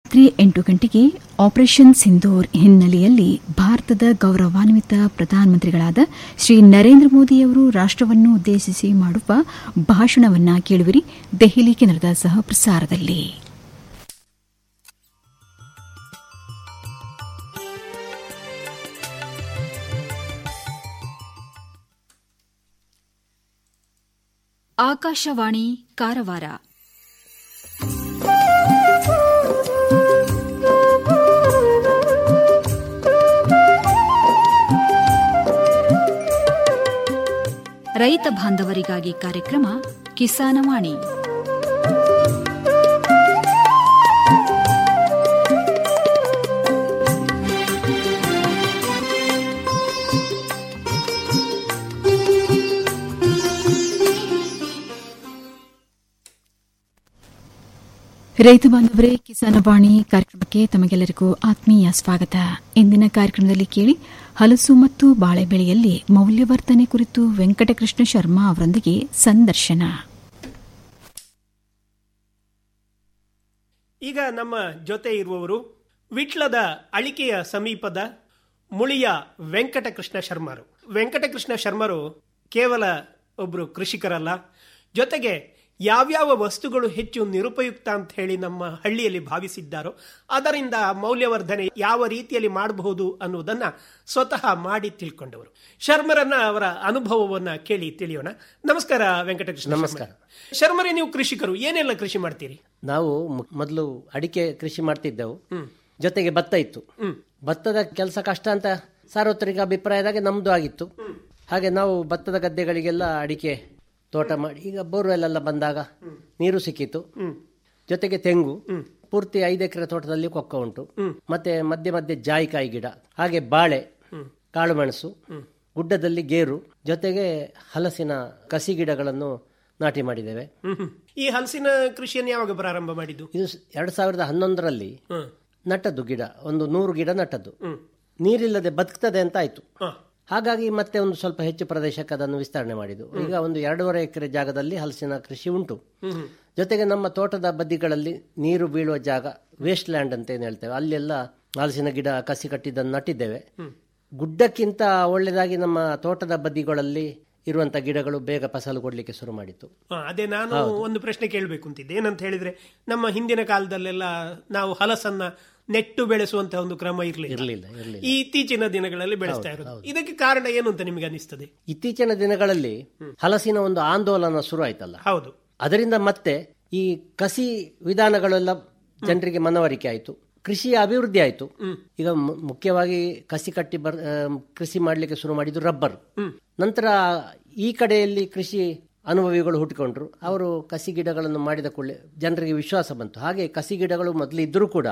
ರಾತ್ರಿ ಎಂಟು ಗಂಟೆಗೆ ಆಪರೇಷನ್ ಸಿಂಧೂರ್ ಹಿನ್ನೆಲೆಯಲ್ಲಿ ಭಾರತದ ಗೌರವಾನ್ವಿತ ಪ್ರಧಾನಮಂತ್ರಿಗಳಾದ ಶ್ರೀ ನರೇಂದ್ರ ಮೋದಿಯವರು ರಾಷ್ಟವನ್ನು ಉದ್ದೇಶಿಸಿ ಮಾಡುವ ಭಾಷಣವನ್ನ ಕೇಳುವಿರಿ ದೆಹಲಿ ಕೇಂದ್ರದ ಸಹ ಪ್ರಸಾರದಲ್ಲಿ ಆಕಾಶವಾಣಿ ಕಾರವಾರ ರೈತ ಬಾಂಧವರಿಗಾಗಿ ಕಾರ್ಯಕ್ರಮ ಕಿಸಾನವಾಣಿ ರೈತ ಬಾಂಧವರೇ ಕಿಸಾನವಾಣಿ ಕಾರ್ಯಕ್ರಮಕ್ಕೆ ತಮಗೆಲ್ಲರಿಗೂ ಆತ್ಮೀಯ ಸ್ವಾಗತ ಇಂದಿನ ಕಾರ್ಯಕ್ರಮದಲ್ಲಿ ಕೇಳಿ ಹಲಸು ಮತ್ತು ಬಾಳೆ ಬೆಳೆಯಲ್ಲಿ ಮೌಲ್ಯವರ್ಧನೆ ಕುರಿತು ವೆಂಕಟಕೃಷ್ಣ ಶರ್ಮಾ ಅವರೊಂದಿಗೆ ಸಂದರ್ಶನ ಈಗ ನಮ್ಮ ಜೊತೆ ಇರುವವರು ವಿಟ್ಲದ ಅಳಿಕೆಯ ಸಮೀಪದ ಮುಳಿಯ ವೆಂಕಟಕೃಷ್ಣ ಶರ್ಮರು ವೆಂಕಟಕೃಷ್ಣ ಶರ್ಮರು ಕೇವಲ ಒಬ್ಬರು ಕೃಷಿಕರಲ್ಲ ಜೊತೆಗೆ ಯಾವ್ಯಾವ ವಸ್ತುಗಳು ಹೆಚ್ಚು ನಿರುಪಯುಕ್ತ ಅಂತ ಹೇಳಿ ನಮ್ಮ ಹಳ್ಳಿಯಲ್ಲಿ ಭಾವಿಸಿದ್ದಾರೋ ಅದರಿಂದ ಮೌಲ್ಯವರ್ಧನೆ ಯಾವ ರೀತಿಯಲ್ಲಿ ಮಾಡಬಹುದು ಅನ್ನುವುದನ್ನ ಸ್ವತಃ ಮಾಡಿ ತಿಳ್ಕೊಂಡವರು ಶರ್ಮರನ್ನ ಅವರ ಅನುಭವವನ್ನ ಕೇಳಿ ತಿಳಿಯೋಣ ನಮಸ್ಕಾರ ವೆಂಕಟಕೃಷ್ಣ ನಮಸ್ಕಾರ. ಶರ್ಮರೇ ನೀವು ಕೃಷಿಕರು ಏನೆಲ್ಲ ಕೃಷಿ ಮಾಡ್ತೀರಿ ನಾವು ಮ- ಮೊದಲು ಅಡಿಕೆ ಕೃಷಿ ಮಾಡ್ತಿದ್ದೆವು ಜೊತೆಗೆ ಭತ್ತ ಇತ್ತು ಭತ್ತದ ಕೆಲಸ ಕಷ್ಟ ಅಂತ ಸಾರ್ವತ್ರಿಕ ಅಭಿಪ್ರಾಯದಾಗ ನಮ್ದು ಆಗಿತ್ತು ಹಾಗೆ ನಾವು ಭತ್ತದ ಗದ್ದೆಗಳಿಗೆಲ್ಲ ಅಡಿಕೆ ತೋಟ ಮಾಡಿ ಈಗ ಬೋರ್ವೆಲ್ ಎಲ್ಲ ಬಂದಾಗ ನೀರು ಸಿಕ್ಕಿತು ಜೊತೆಗೆ ತೆಂಗು ಪೂರ್ತಿ ಐದು ಎಕರೆ ತೋಟದಲ್ಲಿ ಕೊಕ್ಕ ಉಂಟು ಮತ್ತೆ ಮಧ್ಯೆ ಮಧ್ಯೆ ಜಾಯಿಕಾಯಿ ಗಿಡ ಹಾಗೆ ಬಾಳೆ ಕಾಳುಮೆಣಸು ಗುಡ್ಡದಲ್ಲಿ ಗೇರು ಜೊತೆಗೆ ಹಲಸಿನ ಕಸಿ ಗಿಡಗಳನ್ನು ನಾಟಿ ಮಾಡಿದ್ದೇವೆ ಹ್ಮ್ ಹ್ಮ್. ಈ ಹಲಸಿನ ಕೃಷಿಯನ್ನು ಯಾವಾಗ ಪ್ರಾರಂಭ ಮಾಡಿದ್ದು ಇದು ಸ್- ಎರಡು ಸಾವಿರದ ಹನ್ನೊಂದರಲ್ಲಿ ಹ್ಮ್. ನಟ್ಟದ್ದು ಗಿಡ ಒಂದು ನೂರು ಗಿಡ ನಟ್ಟದ್ದು ಹ್ಮ್. ನೀರಿಲ್ಲದೆ ಬದುಕ್ತದೆ ಅಂತ ಆಯ್ತು ಹ. ಹಾಗಾಗಿ ಮತ್ತೆ ಒಂದು ಸ್ವಲ್ಪ ಹೆಚ್ಚು ಪ್ರದೇಶಕ್ಕೆ ಅದನ್ನು ವಿಸ್ತರಣೆ ಮಾಡಿದ್ದು ಈಗ ಒಂದು ಎರಡೂವರೆ ಎಕರೆ ಜಾಗದಲ್ಲಿ ಹಲಸಿನ ಕೃಷಿ ಉಂಟು ಜೊತೆಗೆ ನಮ್ಮ ತೋಟದ ಬದಿಗಳಲ್ಲಿ ನೀರು ಬೀಳುವ ಜಾಗ ವೇಸ್ಟ್ ಲ್ಯಾಂಡ್ ಅಂತ ಏನು ಹೇಳ್ತೇವೆ ಅಲ್ಲೆಲ್ಲ ಹಲಸಿನ ಗಿಡ ಕಸಿ ಕಟ್ಟಿದ್ದನ್ನು ನಟ್ಟಿದ್ದೇವೆ ಗುಡ್ಡಕ್ಕಿಂತ ಒಳ್ಳೆಯದಾಗಿ ನಮ್ಮ ತೋಟದ ಬದಿಗಳಲ್ಲಿ ಇರುವಂತ ಗಿಡಗಳು ಬೇಗ ಫಸಲು ಕೊಡ್ಲಿಕ್ಕೆ ಶುರು ಮಾಡಿತ್ತು ಹ, ಅದೇ ನಾನು ಒಂದು ಪ್ರಶ್ನೆ ಕೇಳಬೇಕು ಅಂತಿದ್ದೆ ಏನಂತ ಹೇಳಿದ್ರೆ ನಮ್ಮ ಹಿಂದಿನ ಕಾಲದಲ್ಲೆಲ್ಲ ನಾವು ಹಲಸನ್ನ ನೆಟ್ಟು ಬೆಳೆಸುವಂತಹ ಒಂದು ಕ್ರಮ ಇರಲಿಲ್ಲ ಇರಲಿಲ್ಲ ಇರಲಿಲ್ಲ ಈ ಇತ್ತೀಚಿನ ದಿನಗಳಲ್ಲಿ ಬೆಳೆಸ್ತಾ ಇರೋದು ಇದಕ್ಕೆ ಕಾರಣ ಏನು ಅಂತ ನಿಮಗೆ ಅನಿಸ್ತದೆ ಇತ್ತೀಚಿನ ದಿನಗಳಲ್ಲಿ ಹಲಸಿನ ಒಂದು ಆಂದೋಲನ ಶುರು ಆಯ್ತಲ್ಲ ಹೌದು ಅದರಿಂದ ಮತ್ತೆ ಈ ಕಸಿ ವಿಧಾನಗಳೆಲ್ಲ ಜನರಿಗೆ ಮನವರಿಕೆ ಆಯಿತು ಕೃಷಿಯ ಅಭಿವೃದ್ಧಿ ಆಯಿತು ಈಗ ಮು- ಮುಖ್ಯವಾಗಿ ಕಸಿ ಕಟ್ಟಿ ಬರ್ ಆ, ಕೃಷಿ ಮಾಡಲಿಕ್ಕೆ ಶುರು ಮಾಡಿದ್ದು ರಬ್ಬರ್ ನಂತರ ಈ ಕಡೆಯಲ್ಲಿ ಕೃಷಿ ಅನುಭವಿಗಳು ಹುಟ್ಟಿಕೊಂಡ್ರು ಅವರು ಕಸಿ ಗಿಡಗಳನ್ನು ಮಾಡಿದ ಕೂಡಲೇ ಜನರಿಗೆ ವಿಶ್ವಾಸ ಬಂತು ಹಾಗೆ ಕಸಿ ಗಿಡಗಳು ಮೊದಲು ಇದ್ದರೂ ಕೂಡ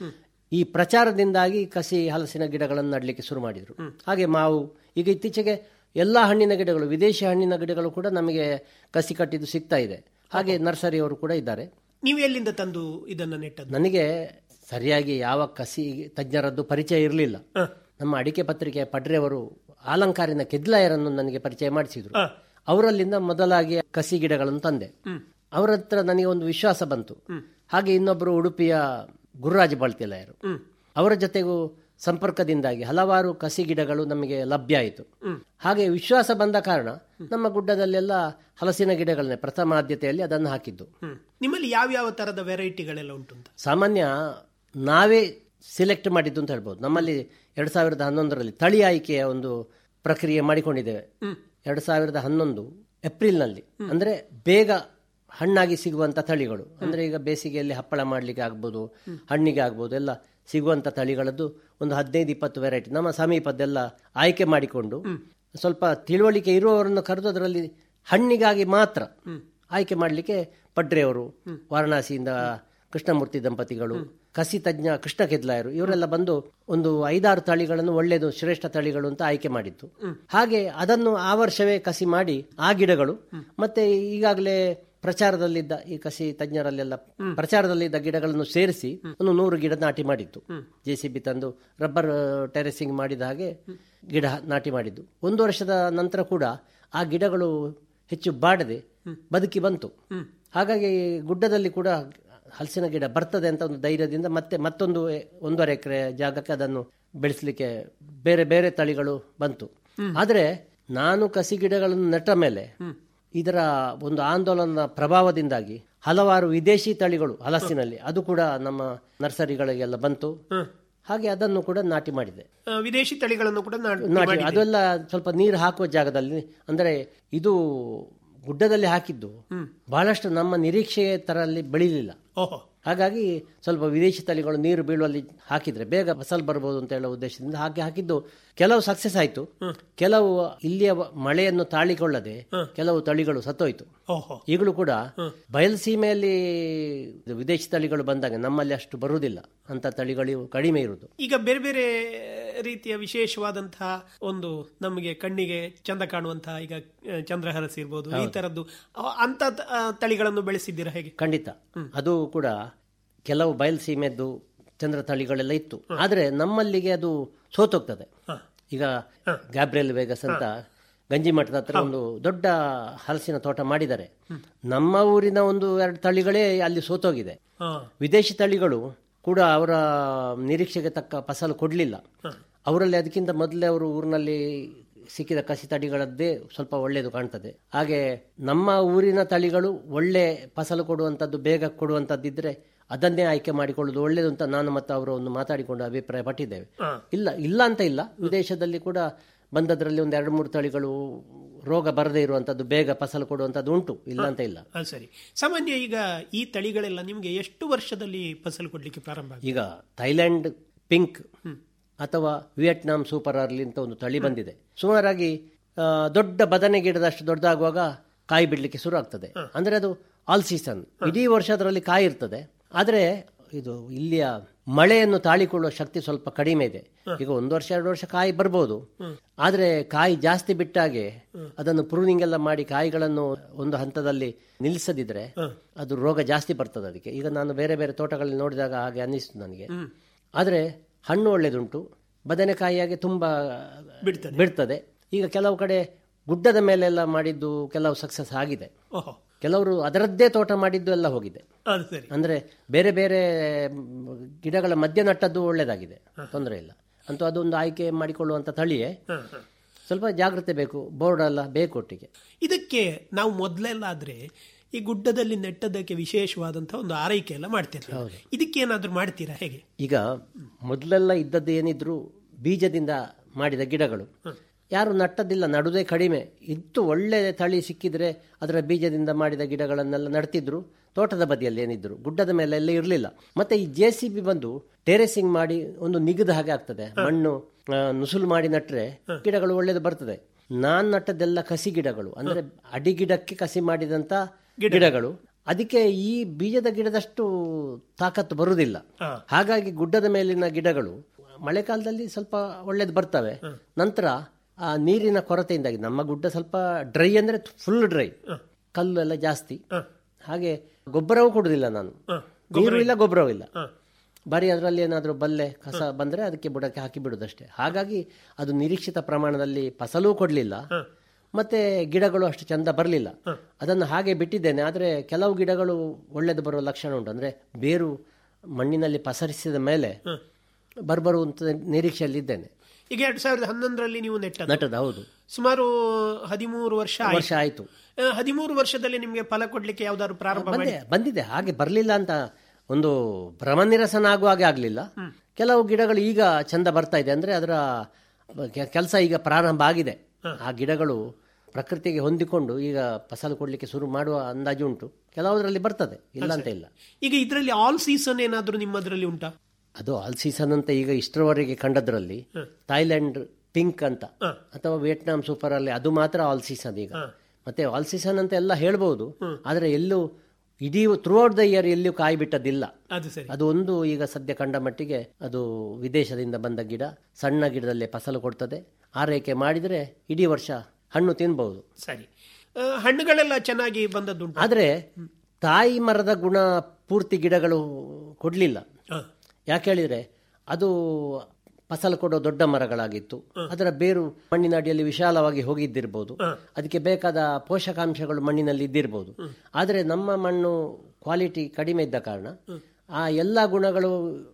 ಈ ಪ್ರಚಾರದಿಂದಾಗಿ ಕಸಿ ಹಲಸಿನ ಗಿಡಗಳನ್ನು ನಡಲಿಕ್ಕೆ ಶುರು ಮಾಡಿದರು ಹಾಗೆ ಮಾವು ಈಗ ಇತ್ತೀಚೆಗೆ ಎಲ್ಲ ಹಣ್ಣಿನ ಗಿಡಗಳು ವಿದೇಶಿ ಹಣ್ಣಿನ ಗಿಡಗಳು ಕೂಡ ನಮಗೆ ಕಸಿ ಕಟ್ಟಿದ್ದು ಸಿಗ್ತಾ ಇದೆ ಹಾಗೆ ನರ್ಸರಿಯವರು ಕೂಡ ಇದ್ದಾರೆ ನೀವು ಎಲ್ಲಿಂದ ತಂದು ಇದನ್ನ ನೆಟ್ಟದ್ದು ನನಗೆ ಸರಿಯಾಗಿ ಯಾವ ಕಸಿ ತಜ್ಞರದ್ದು ಪರಿಚಯ ಇರಲಿಲ್ಲ ಹ. ನಮ್ಮ ಅಡಿಕೆ ಪತ್ರಿಕೆಯ ಪಡ್ರೆಯವರು ಆಲಂಕಾರಿನ ಕೆದ್ಲಾಯರನ್ನು ನನಗೆ ಪರಿಚಯ ಮಾಡಿಸಿದ್ರು ಹ. ಅವರಲ್ಲಿಂದ ಮೊದಲಾಗಿ ಕಸಿ ಗಿಡಗಳನ್ನು ತಂದೆ ಅವರ ಹತ್ರ ನನಗೆ ಒಂದು ವಿಶ್ವಾಸ ಬಂತು ಹಾಗೆ ಇನ್ನೊಬ್ಬರು ಉಡುಪಿಯ ಗುರುರಾಜ ಬಾಳ್ತಿಲಾಯರು ಅವರ ಜೊತೆಗೂ ಸಂಪರ್ಕದಿಂದಾಗಿ ಹಲವಾರು ಕಸಿ ಗಿಡಗಳು ನಮಗೆ ಲಭ್ಯ ಆಯಿತು ಹಾಗೆ ವಿಶ್ವಾಸ ಬಂದ ಕಾರಣ ನಮ್ಮ ಗುಡ್ಡದಲ್ಲೆಲ್ಲ ಹಲಸಿನ ಗಿಡಗಳನ್ನೇ ಪ್ರಥಮ ಆದ್ಯತೆಯಲ್ಲಿ ಅದನ್ನು ಹಾಕಿದ್ದು ಹ್ಮ್. ನಿಮ್ಮಲ್ಲಿ ಯಾವ ಯಾವ ತರದ ವೆರೈಟಿಗಳೆಲ್ಲ ಉಂಟು ಅಂತ ಸಾಮಾನ್ಯ ನಾವೇ ಸಿಲೆಕ್ಟ್ ಮಾಡಿದ್ದು ಅಂತ ಹೇಳ್ಬೋದು ನಮ್ಮಲ್ಲಿ ಎರಡು ಸಾವಿರದ ಹನ್ನೊಂದರಲ್ಲಿ ತಳಿ ಆಯ್ಕೆಯ ಒಂದು ಪ್ರಕ್ರಿಯೆ ಮಾಡಿಕೊಂಡಿದ್ದೇವೆ ಎರಡು ಸಾವಿರದ ಹನ್ನೊಂದು ಏಪ್ರಿಲ್ನಲ್ಲಿ ಅಂದ್ರೆ ಬೇಗ ಹಣ್ಣಾಗಿ ಸಿಗುವಂತ ತಳಿಗಳು ಅಂದ್ರೆ ಈಗ ಬೇಸಿಗೆಯಲ್ಲಿ ಹಪ್ಪಳ ಮಾಡ್ಲಿಕ್ಕೆ ಆಗ್ಬೋದು ಹಣ್ಣಿಗೆ ಆಗ್ಬೋದು ಎಲ್ಲ ಸಿಗುವಂತ ತಳಿಗಳದ್ದು ಒಂದು ಹದಿನೈದು ಇಪ್ಪತ್ತು ವೆರೈಟಿ ನಮ್ಮ ಸಮೀಪದ್ದೆಲ್ಲ ಆಯ್ಕೆ ಮಾಡಿಕೊಂಡು ಸ್ವಲ್ಪ ತಿಳುವಳಿಕೆ ಇರುವವರನ್ನು ಕರೆದು ಅದರಲ್ಲಿ ಹಣ್ಣಿಗಾಗಿ ಮಾತ್ರ ಆಯ್ಕೆ ಮಾಡಲಿಕ್ಕೆ ಪಡ್ರೆಯವರು ವಾರಣಾಸಿಯಿಂದ ಕೃಷ್ಣಮೂರ್ತಿ ದಂಪತಿಗಳು ಕಸಿ ತಜ್ಞ ಕೃಷ್ಣ ಕೆದ್ಲಾಯರು ಇವರೆಲ್ಲ ಬಂದು ಒಂದು ಐದಾರು ತಳಿಗಳನ್ನು ಒಳ್ಳೆಯದು ಶ್ರೇಷ್ಠ ತಳಿಗಳು ಅಂತ ಆಯ್ಕೆ ಮಾಡಿತ್ತು ಹಾಗೆ ಅದನ್ನು ಆ ವರ್ಷವೇ ಕಸಿ ಮಾಡಿ ಆ ಗಿಡಗಳು ಮತ್ತೆ ಈಗಾಗಲೇ ಪ್ರಚಾರದಲ್ಲಿದ್ದ ಈ ಕಸಿ ತಜ್ಞರಲ್ಲೆಲ್ಲ ಪ್ರಚಾರದಲ್ಲಿದ್ದ ಗಿಡಗಳನ್ನು ಸೇರಿಸಿ ಒಂದು ನೂರು ಗಿಡ ನಾಟಿ ಮಾಡಿತ್ತು ಜೆ ಸಿ ಬಿ ತಂದು ರಬ್ಬರ್ ಟೆರೆಸಿಂಗ್ ಮಾಡಿದ ಹಾಗೆ ಗಿಡ ನಾಟಿ ಮಾಡಿದ್ದು ಒಂದು ವರ್ಷದ ನಂತರ ಕೂಡ ಆ ಗಿಡಗಳು ಹೆಚ್ಚು ಬಾಡದೆ ಬದುಕಿ ಬಂತು ಹಾಗಾಗಿ ಗುಡ್ಡದಲ್ಲಿ ಕೂಡ ಹಲಸಿನ ಗಿಡ ಬರ್ತದೆ ಅಂತ ಒಂದು ಧೈರ್ಯದಿಂದ ಮತ್ತೆ ಮತ್ತೊಂದು ಎ- ಒಂದೂವರೆ ಎಕರೆ ಜಾಗಕ್ಕೆ ಅದನ್ನು ಬೆಳೆಸಲಿಕ್ಕೆ ಬೇರೆ ಬೇರೆ ತಳಿಗಳು ಬಂತು ಆದರೆ ನಾನು ಕಸಿ ಗಿಡಗಳನ್ನು ನೆಟ್ಟ ಮೇಲೆ ಇದರ ಒಂದು ಆಂದೋಲನದ ಪ್ರಭಾವದಿಂದಾಗಿ ಹಲವಾರು ವಿದೇಶಿ ತಳಿಗಳು ಹಲಸಿನಲ್ಲಿ ಅದು ಕೂಡ ನಮ್ಮ ನರ್ಸರಿಗಳಿಗೆಲ್ಲ ಬಂತು ಹಾಗೆ ಅದನ್ನು ಕೂಡ ನಾಟಿ ಮಾಡಿದೆ ಆ, ವಿದೇಶಿ ತಳಿಗಳನ್ನು ಕೂಡ ನಾಟಿ ನಾಟಿ ಮಾಡಿದ್ದೀರಿ. ಅದೆಲ್ಲ ಸ್ವಲ್ಪ ನೀರು ಹಾಕುವ ಜಾಗದಲ್ಲಿ ಅಂದ್ರೆ ಇದು ಗುಡ್ಡದಲ್ಲಿ ಹಾಕಿದ್ದು ಬಹಳಷ್ಟು ನಮ್ಮ ನಿರೀಕ್ಷೆಯ ತರಲ್ಲಿ ಬೆಳೀಲಿಲ್ಲ ಓಹೋ ಹಾಗಾಗಿ ಸ್ವಲ್ಪ ವಿದೇಶಿ ತಳಿಗಳು ನೀರು ಬೀಳುವಲ್ಲಿ ಹಾಕಿದ್ರೆ ಬೇಗ ಫಸಲ್ ಬರ್ಬೋದು ಅಂತ ಹೇಳೋ ಉದ್ದೇಶದಿಂದ ಹಾಗೆ ಹಾಕಿದ್ದು ಕೆಲವು ಸಕ್ಸಸ್ ಆಯ್ತು ಕೆಲವು ಇಲ್ಲಿಯ ಮಳೆಯನ್ನು ತಾಳಿಕೊಳ್ಳದೆ ಕೆಲವು ತಳಿಗಳು ಸತ್ತೋಯ್ತು ಓಹೋ ಈಗಲೂ ಕೂಡ ಬಯಲುಸೀಮೆಯಲ್ಲಿ ವಿದೇಶಿ ತಳಿಗಳು ಬಂದಾಗ ನಮ್ಮಲ್ಲಿ ಅಷ್ಟು ಬರುವುದಿಲ್ಲ ಅಂತ ತಳಿಗಳು ಕಡಿಮೆ ಇರುವುದು ಈಗ ಬೇರೆ ಬೇರೆ ರೀತಿಯ ವಿಶೇಷವಾದಂತಹ ಒಂದು ನಮಗೆ ಕಣ್ಣಿಗೆ ಚಂದ ಕಾಣುವಂತಹ ಈಗ ಆ, ಚಂದ್ರಹರಸ್ ಇರ್ಬೋದು ಈ ತರದ್ದು ಆ, ಅಂತ ತ- ಆ, ತಳಿಗಳನ್ನು ಬೆಳೆಸಿದ್ದೀರಾ ಹೇಗೆ ಖಂಡಿತ ಅದು ಕೂಡ ಕೆಲವು ಬಯಲುಸೀಮೆದ್ದು ಚಂದ್ರ ತಳಿಗಳೆಲ್ಲ ಇತ್ತು ಆದ್ರೆ ನಮ್ಮಲ್ಲಿಗೆ ಅದು ಸೋತೋಗ್ತದೆ ಈಗ ಗ್ಯಾಬ್ರಿಯಲ್ ವೇಗಸ್ ಅಂತ ಗಂಜಿ ಮಠದ ಹತ್ರ ಒಂದು ದೊಡ್ಡ ಹಲಸಿನ ತೋಟ ಮಾಡಿದ್ದಾರೆ ನಮ್ಮ ಊರಿನ ಒಂದು ಎರಡು ತಳಿಗಳೇ ಅಲ್ಲಿ ಸೋತೋಗಿದೆ ಹಾ ವಿದೇಶಿ ತಳಿಗಳು ಕೂಡ ಅವರ ನಿರೀಕ್ಷೆಗೆ ತಕ್ಕ ಫಸಲು ಕೊಡಲಿಲ್ಲ ಅವರಲ್ಲಿ ಅದಕ್ಕಿಂತ ಮೊದಲೇ ಅವರು ಊರಿನಲ್ಲಿ ಸಿಕ್ಕಿದ ಕಸಿ ತಳಿಗಳದ್ದೇ ಸ್ವಲ್ಪ ಒಳ್ಳೆಯದು ಕಾಣ್ತದೆ ಹಾಗೆ ನಮ್ಮ ಊರಿನ ತಳಿಗಳು ಒಳ್ಳೆ ಫಸಲು ಕೊಡುವಂಥದ್ದು ಬೇಗ ಕೊಡುವಂಥದ್ದಿದ್ರೆ ಅದನ್ನೇ ಆಯ್ಕೆ ಮಾಡಿಕೊಳ್ಳುವುದು ಒಳ್ಳೆಯದು ಅಂತ ನಾನು ಮತ್ತು ಅವರು ಒಂದು ಮಾತಾಡಿಕೊಂಡು ಅಭಿಪ್ರಾಯ ಪಟ್ಟಿದ್ದೇವೆ ಇಲ್ಲ ಇಲ್ಲ ಅಂತ ಇಲ್ಲ ವಿದೇಶದಲ್ಲಿ ಕೂಡ ಬಂದದ್ರಲ್ಲಿ ಒಂದು ಎರಡು ಮೂರು ತಳಿಗಳು ರೋಗ ಬರದೇ ಇರುವಂಥದ್ದು ಬೇಗ ಫಸಲು ಕೊಡುವಂಥದ್ದು ಉಂಟು ಇಲ್ಲ ಅಂತ ಇಲ್ಲ ಅದು ಸರಿ ಸಾಮಾನ್ಯ ಈಗ ಈ ತಳಿಗಳೆಲ್ಲ ನಿಮ್ಗೆ ಎಷ್ಟು ವರ್ಷದಲ್ಲಿ ಫಸಲು ಕೊಡ್ಲಿಕ್ಕೆ ಪ್ರಾರಂಭ ಆಗುತ್ತೆ? ಈಗ ಥೈಲ್ಯಾಂಡ್ ಪಿಂಕ್ ಅಥವಾ ವಿಯೆಟ್ನಾಂ ಸೂಪರ್ ಅರ್ಲಿ ಅಂತ ಒಂದು ತಳಿ ಬಂದಿದೆ ಸುಮಾರಾಗಿ ಆ, ದೊಡ್ಡ ಬದನೆ ಗಿಡದಷ್ಟು ದೊಡ್ಡದಾಗುವಾಗ ಕಾಯಿ ಬಿಡ್ಲಿಕ್ಕೆ ಶುರು ಆಗ್ತದೆ ಅಂದ್ರೆ ಅದು ಆಲ್ ಸೀಸನ್ ಇಡೀ ವರ್ಷ ಅದರಲ್ಲಿ ಕಾಯಿ ಇರ್ತದೆ ಆದ್ರೆ ಇದು ಇಲ್ಲಿಯ ಮಳೆಯನ್ನು ತಾಳಿಕೊಳ್ಳುವ ಶಕ್ತಿ ಸ್ವಲ್ಪ ಕಡಿಮೆ ಇದೆ ಈಗ ಒಂದು ವರ್ಷ ಎರಡು ವರ್ಷ ಕಾಯಿ ಬರ್ಬೋದು ಆದ್ರೆ ಕಾಯಿ ಜಾಸ್ತಿ ಬಿಟ್ಟಾಗೆ ಅದನ್ನು ಪ್ರೂನಿಂಗ್ ಎಲ್ಲ ಮಾಡಿ ಕಾಯಿಗಳನ್ನು ಒಂದು ಹಂತದಲ್ಲಿ ನಿಲ್ಲಿಸದಿದ್ರೆ ಅದು ರೋಗ ಜಾಸ್ತಿ ಬರ್ತದೆ ಅದಕ್ಕೆ ಈಗ ನಾನು ಬೇರೆ ಬೇರೆ ತೋಟಗಳಲ್ಲಿ ನೋಡಿದಾಗ ಹಾಗೆ ಅನ್ನಿಸ್ತು ನನಗೆ ಆದ್ರೆ ಹಣ್ಣು ಒಳ್ಳೆದುಂಟು ಬದನೆಕಾಯಿಯಾಗಿ ತುಂಬಾ ಬಿಡ್ತದೆ. ಬಿಡ್ತದೆ ಈಗ ಕೆಲವು ಕಡೆ ಗುಡ್ಡದ ಮೇಲೆಲ್ಲ ಮಾಡಿದ್ದು ಕೆಲವು ಸಕ್ಸಸ್ ಆಗಿದೆ ಓಹೋ ಕೆಲವರು ಅದರದ್ದೇ ತೋಟ ಮಾಡಿದ್ದು ಎಲ್ಲ ಹೋಗಿದೆ ಅದು ಸರಿ ಅಂದ್ರೆ ಬೇರೆ ಬೇರೆ ಮ್, ಗಿಡಗಳ ಮಧ್ಯೆ ನಟ್ಟದ್ದು ಒಳ್ಳೇದಾಗಿದೆ ತೊಂದರೆ ಇಲ್ಲ ಅಂತೂ ಅದೊಂದು ಆಯ್ಕೆ ಮಾಡಿಕೊಳ್ಳುವಂತ ತಳಿಯೇ ಹ, ಹ. ಸ್ವಲ್ಪ ಜಾಗ್ರತೆ ಬೇಕು ಬೋರ್ಡ್ ಎಲ್ಲ ಬೇಕು ಒಟ್ಟಿಗೆ ಇದಕ್ಕೆ ನಾವು ಮೊದಲೆಲ್ಲ ಆದ್ರೆ ಈ ಗುಡ್ಡದಲ್ಲಿ ನೆಟ್ಟದಕ್ಕೆ ವಿಶೇಷವಾದಂತಹ ಒಂದು ಆರೈಕೆ ಎಲ್ಲ ಮಾಡ್ತಿರ್ತೀವಿ ಇದಕ್ಕೆ ಏನಾದ್ರೂ ಮಾಡ್ತೀರಾ ಹೇಗೆ ಈಗ ಮೊದಲೆಲ್ಲ ಇದ್ದದ್ದು ಏನಿದ್ರು ಬೀಜದಿಂದ ಮಾಡಿದ ಗಿಡಗಳು ಯಾರು ನಟ್ಟದಿಲ್ಲ ನಡುದೇ ಕಡಿಮೆ ಇತ್ತು ಒಳ್ಳೆ ತಳಿ ಸಿಕ್ಕಿದ್ರೆ ಅದರ ಬೀಜದಿಂದ ಮಾಡಿದ ಗಿಡಗಳನ್ನೆಲ್ಲ ನಡ್ತಿದ್ರು ತೋಟದ ಬದಿಯಲ್ಲಿ ಏನಿದ್ರು ಗುಡ್ಡದ ಮೇಲೆ ಎಲ್ಲ ಇರಲಿಲ್ಲ ಮತ್ತೆ ಈ ಜೆ ಸಿ ಬಿ ಬಂದು ಟೆರೆಸಿಂಗ್ ಮಾಡಿ ಒಂದು ನಿಗದ ಹಾಗೆ ಆಗ್ತದೆ ಮಣ್ಣು ಆ, ನುಸುಲು ಮಾಡಿ ನಟ್ರೆ ಗಿಡಗಳು ಒಳ್ಳೇದು ಬರ್ತದೆ ನಾನ್ ನಟ್ಟದೆಲ್ಲ ಕಸಿ ಗಿಡಗಳು ಅಂದ್ರೆ ಅಡಿ ಗಿಡಕ್ಕೆ ಕಸಿ ಮಾಡಿದಂತ ಗಿಡಗಳು ಅದಕ್ಕೆ ಈ ಬೀಜದ ಗಿಡದಷ್ಟು ತಾಕತ್ತು ಬರುವುದಿಲ್ಲ ಹಾಗಾಗಿ ಗುಡ್ಡದ ಮೇಲಿನ ಗಿಡಗಳು ಮಳೆಗಾಲದಲ್ಲಿ ಸ್ವಲ್ಪ ಒಳ್ಳೇದು ಬರ್ತವೆ ನಂತರ ಆ ನೀರಿನ ಕೊರತೆಯಿಂದಾಗಿ ನಮ್ಮ ಗುಡ್ಡ ಸ್ವಲ್ಪ ಡ್ರೈ ಅಂದ್ರೆ ಫುಲ್ ಡ್ರೈ ಕಲ್ಲು ಎಲ್ಲ ಜಾಸ್ತಿ ಹಾಗೆ ಗೊಬ್ಬರವೂ ಕೊಡುದಿಲ್ಲ ನಾನು ನೀರು ಇಲ್ಲ ಗೊಬ್ಬರವೂ ಇಲ್ಲ ಬರೀ ಅದರಲ್ಲಿ ಏನಾದರೂ ಬಲ್ಲೆ ಕಸ ಬಂದ್ರೆ ಅದಕ್ಕೆ ಬುಡಕ್ಕೆ ಹಾಕಿ ಬಿಡುದಷ್ಟೇ ಹಾಗಾಗಿ ಅದು ನಿರೀಕ್ಷಿತ ಪ್ರಮಾಣದಲ್ಲಿ ಫಸಲೂ ಕೊಡಲಿಲ್ಲ ಮತ್ತೆ ಗಿಡಗಳು ಅಷ್ಟು ಚಂದ ಬರಲಿಲ್ಲ ಅದನ್ನು ಹಾಗೆ ಬಿಟ್ಟಿದ್ದೇನೆ ಆದರೆ ಕೆಲವು ಗಿಡಗಳು ಒಳ್ಳೆದು ಬರುವ ಲಕ್ಷಣ ಉಂಟು ಅಂದ್ರೆ ಬೇರು ಮಣ್ಣಿನಲ್ಲಿ ಪಸರಿಸಿದ ಮೇಲೆ ಬರ್ಬರುವಂತ ನಿರೀಕ್ಷೆಯಲ್ಲಿ ಇದ್ದೇನೆ ಈಗ ಎರಡ್ ಸಾವಿರದ ಹನ್ನೊಂದರಲ್ಲಿ ನೀವು ನೆಟ್ಟದ್ದು ನಟದ ಹೌದು ಸುಮಾರು ಹದಿಮೂರು ವರ್ಷ ವರ್ಷ ಆಯ್ತು ಆ, ಹದಿಮೂರು ವರ್ಷದಲ್ಲಿ ನಿಮ್ಗೆ ಫಲ ಕೊಡ್ಲಿಕ್ಕೆ ಯಾವ್ದಾದ್ರು ಪ್ರಾರಂಭ ಮಾಡಿ ಬಂದೆ ಬಂದಿದೆ ಹಾಗೆ ಬರಲಿಲ್ಲ ಅಂತ ಒಂದು ಭ್ರಮನಿರಸನ ಆಗುವ ಹಾಗೆ ಆಗಲಿಲ್ಲ ಕೆಲವು ಗಿಡಗಳು ಈಗ ಚಂದ ಬರ್ತಾ ಇದೆ ಅಂದ್ರೆ ಅದರ ಕೆಲಸ ಈಗ ಪ್ರಾರಂಭ ಆಗಿದೆ ಆ ಗಿಡಗಳು ಪ್ರಕೃತಿಗೆ ಹೊಂದಿಕೊಂಡು ಈಗ ಫಸಲು ಕೊಡ್ಲಿಕ್ಕೆ ಶುರು ಮಾಡುವ ಅಂದಾಜು ಉಂಟು ಕೆಲವುದರಲ್ಲಿ ಬರ್ತದೆ ಇಲ್ಲ ಅಂತ ಇಲ್ಲ ಈಗ ಇದರಲ್ಲಿ ಆಲ್ ಸೀಸನ್ ಏನಾದ್ರೂ ನಿಮ್ಮದ್ರಲ್ಲಿ ಉಂಟಾ ಅದು ಆಲ್ ಸೀಸನ್ ಅಂತ ಈಗ ಇಷ್ಟರವರೆಗೆ ಕಂಡದ್ರಲ್ಲಿ ಥೈಲ್ಯಾಂಡ್ ಪಿಂಕ್ ಅಂತ ಅಥವಾ ವಿಯೆಟ್ನಾಂ ಸೂಪರ್ ಅಲ್ಲಿ ಅದು ಮಾತ್ರ ಆಲ್ ಸೀಸನ್ ಈಗ ಮತ್ತೆ ಆಲ್ ಸೀಸನ್ ಅಂತ ಎಲ್ಲ ಹೇಳ್ಬಹುದು ಆದ್ರೆ ಎಲ್ಲೂ ಇಡೀ ಥ್ರೂ ಔಟ್ ದ ಇಯರ್ ಎಲ್ಲಿಯೂ ಕಾಯಿ ಬಿಟ್ಟದಿಲ್ಲ ಅದು ಸರಿ ಅದು ಒಂದು ಈಗ ಸದ್ಯ ಕಂಡ ಮಟ್ಟಿಗೆ ಅದು ವಿದೇಶದಿಂದ ಬಂದ ಗಿಡ ಸಣ್ಣ ಗಿಡದಲ್ಲೇ ಫಸಲು ಕೊಡ್ತದೆ ಆರೈಕೆ ಮಾಡಿದ್ರೆ ಇಡೀ ವರ್ಷ ಹಣ್ಣು ತಿನ್ಬಹುದು ಸರಿ ಆ, ಹಣ್ಣುಗಳೆಲ್ಲ ಚೆನ್ನಾಗಿ ಬಂದದ್ದುಂಟು ಆದ್ರೆ ತಾಯಿ ಮರದ ಗುಣ ಪೂರ್ತಿ ಗಿಡಗಳು ಕೊಡ್ಲಿಲ್ಲ ಹ. ಯಾಕೆ ಹೇಳಿದ್ರೆ ಅದು ಫಸಲು ಕೊಡೋ ದೊಡ್ಡ ಮರಗಳಾಗಿತ್ತು ಅದರ ಬೇರು ಮಣ್ಣಿನ ಅಡಿಯಲ್ಲಿ ವಿಶಾಲವಾಗಿ ಹೋಗಿದ್ದಿರ್ಬೋದು ಅದಕ್ಕೆ ಬೇಕಾದ ಪೋಷಕಾಂಶಗಳು ಮಣ್ಣಿನಲ್ಲಿ ಇದ್ದಿರ್ಬೋದು ಆದರೆ ನಮ್ಮ ಮಣ್ಣು ಕ್ವಾಲಿಟಿ ಕಡಿಮೆ ಇದ್ದ ಕಾರಣ ಆ ಎಲ್ಲ ಗುಣಗಳು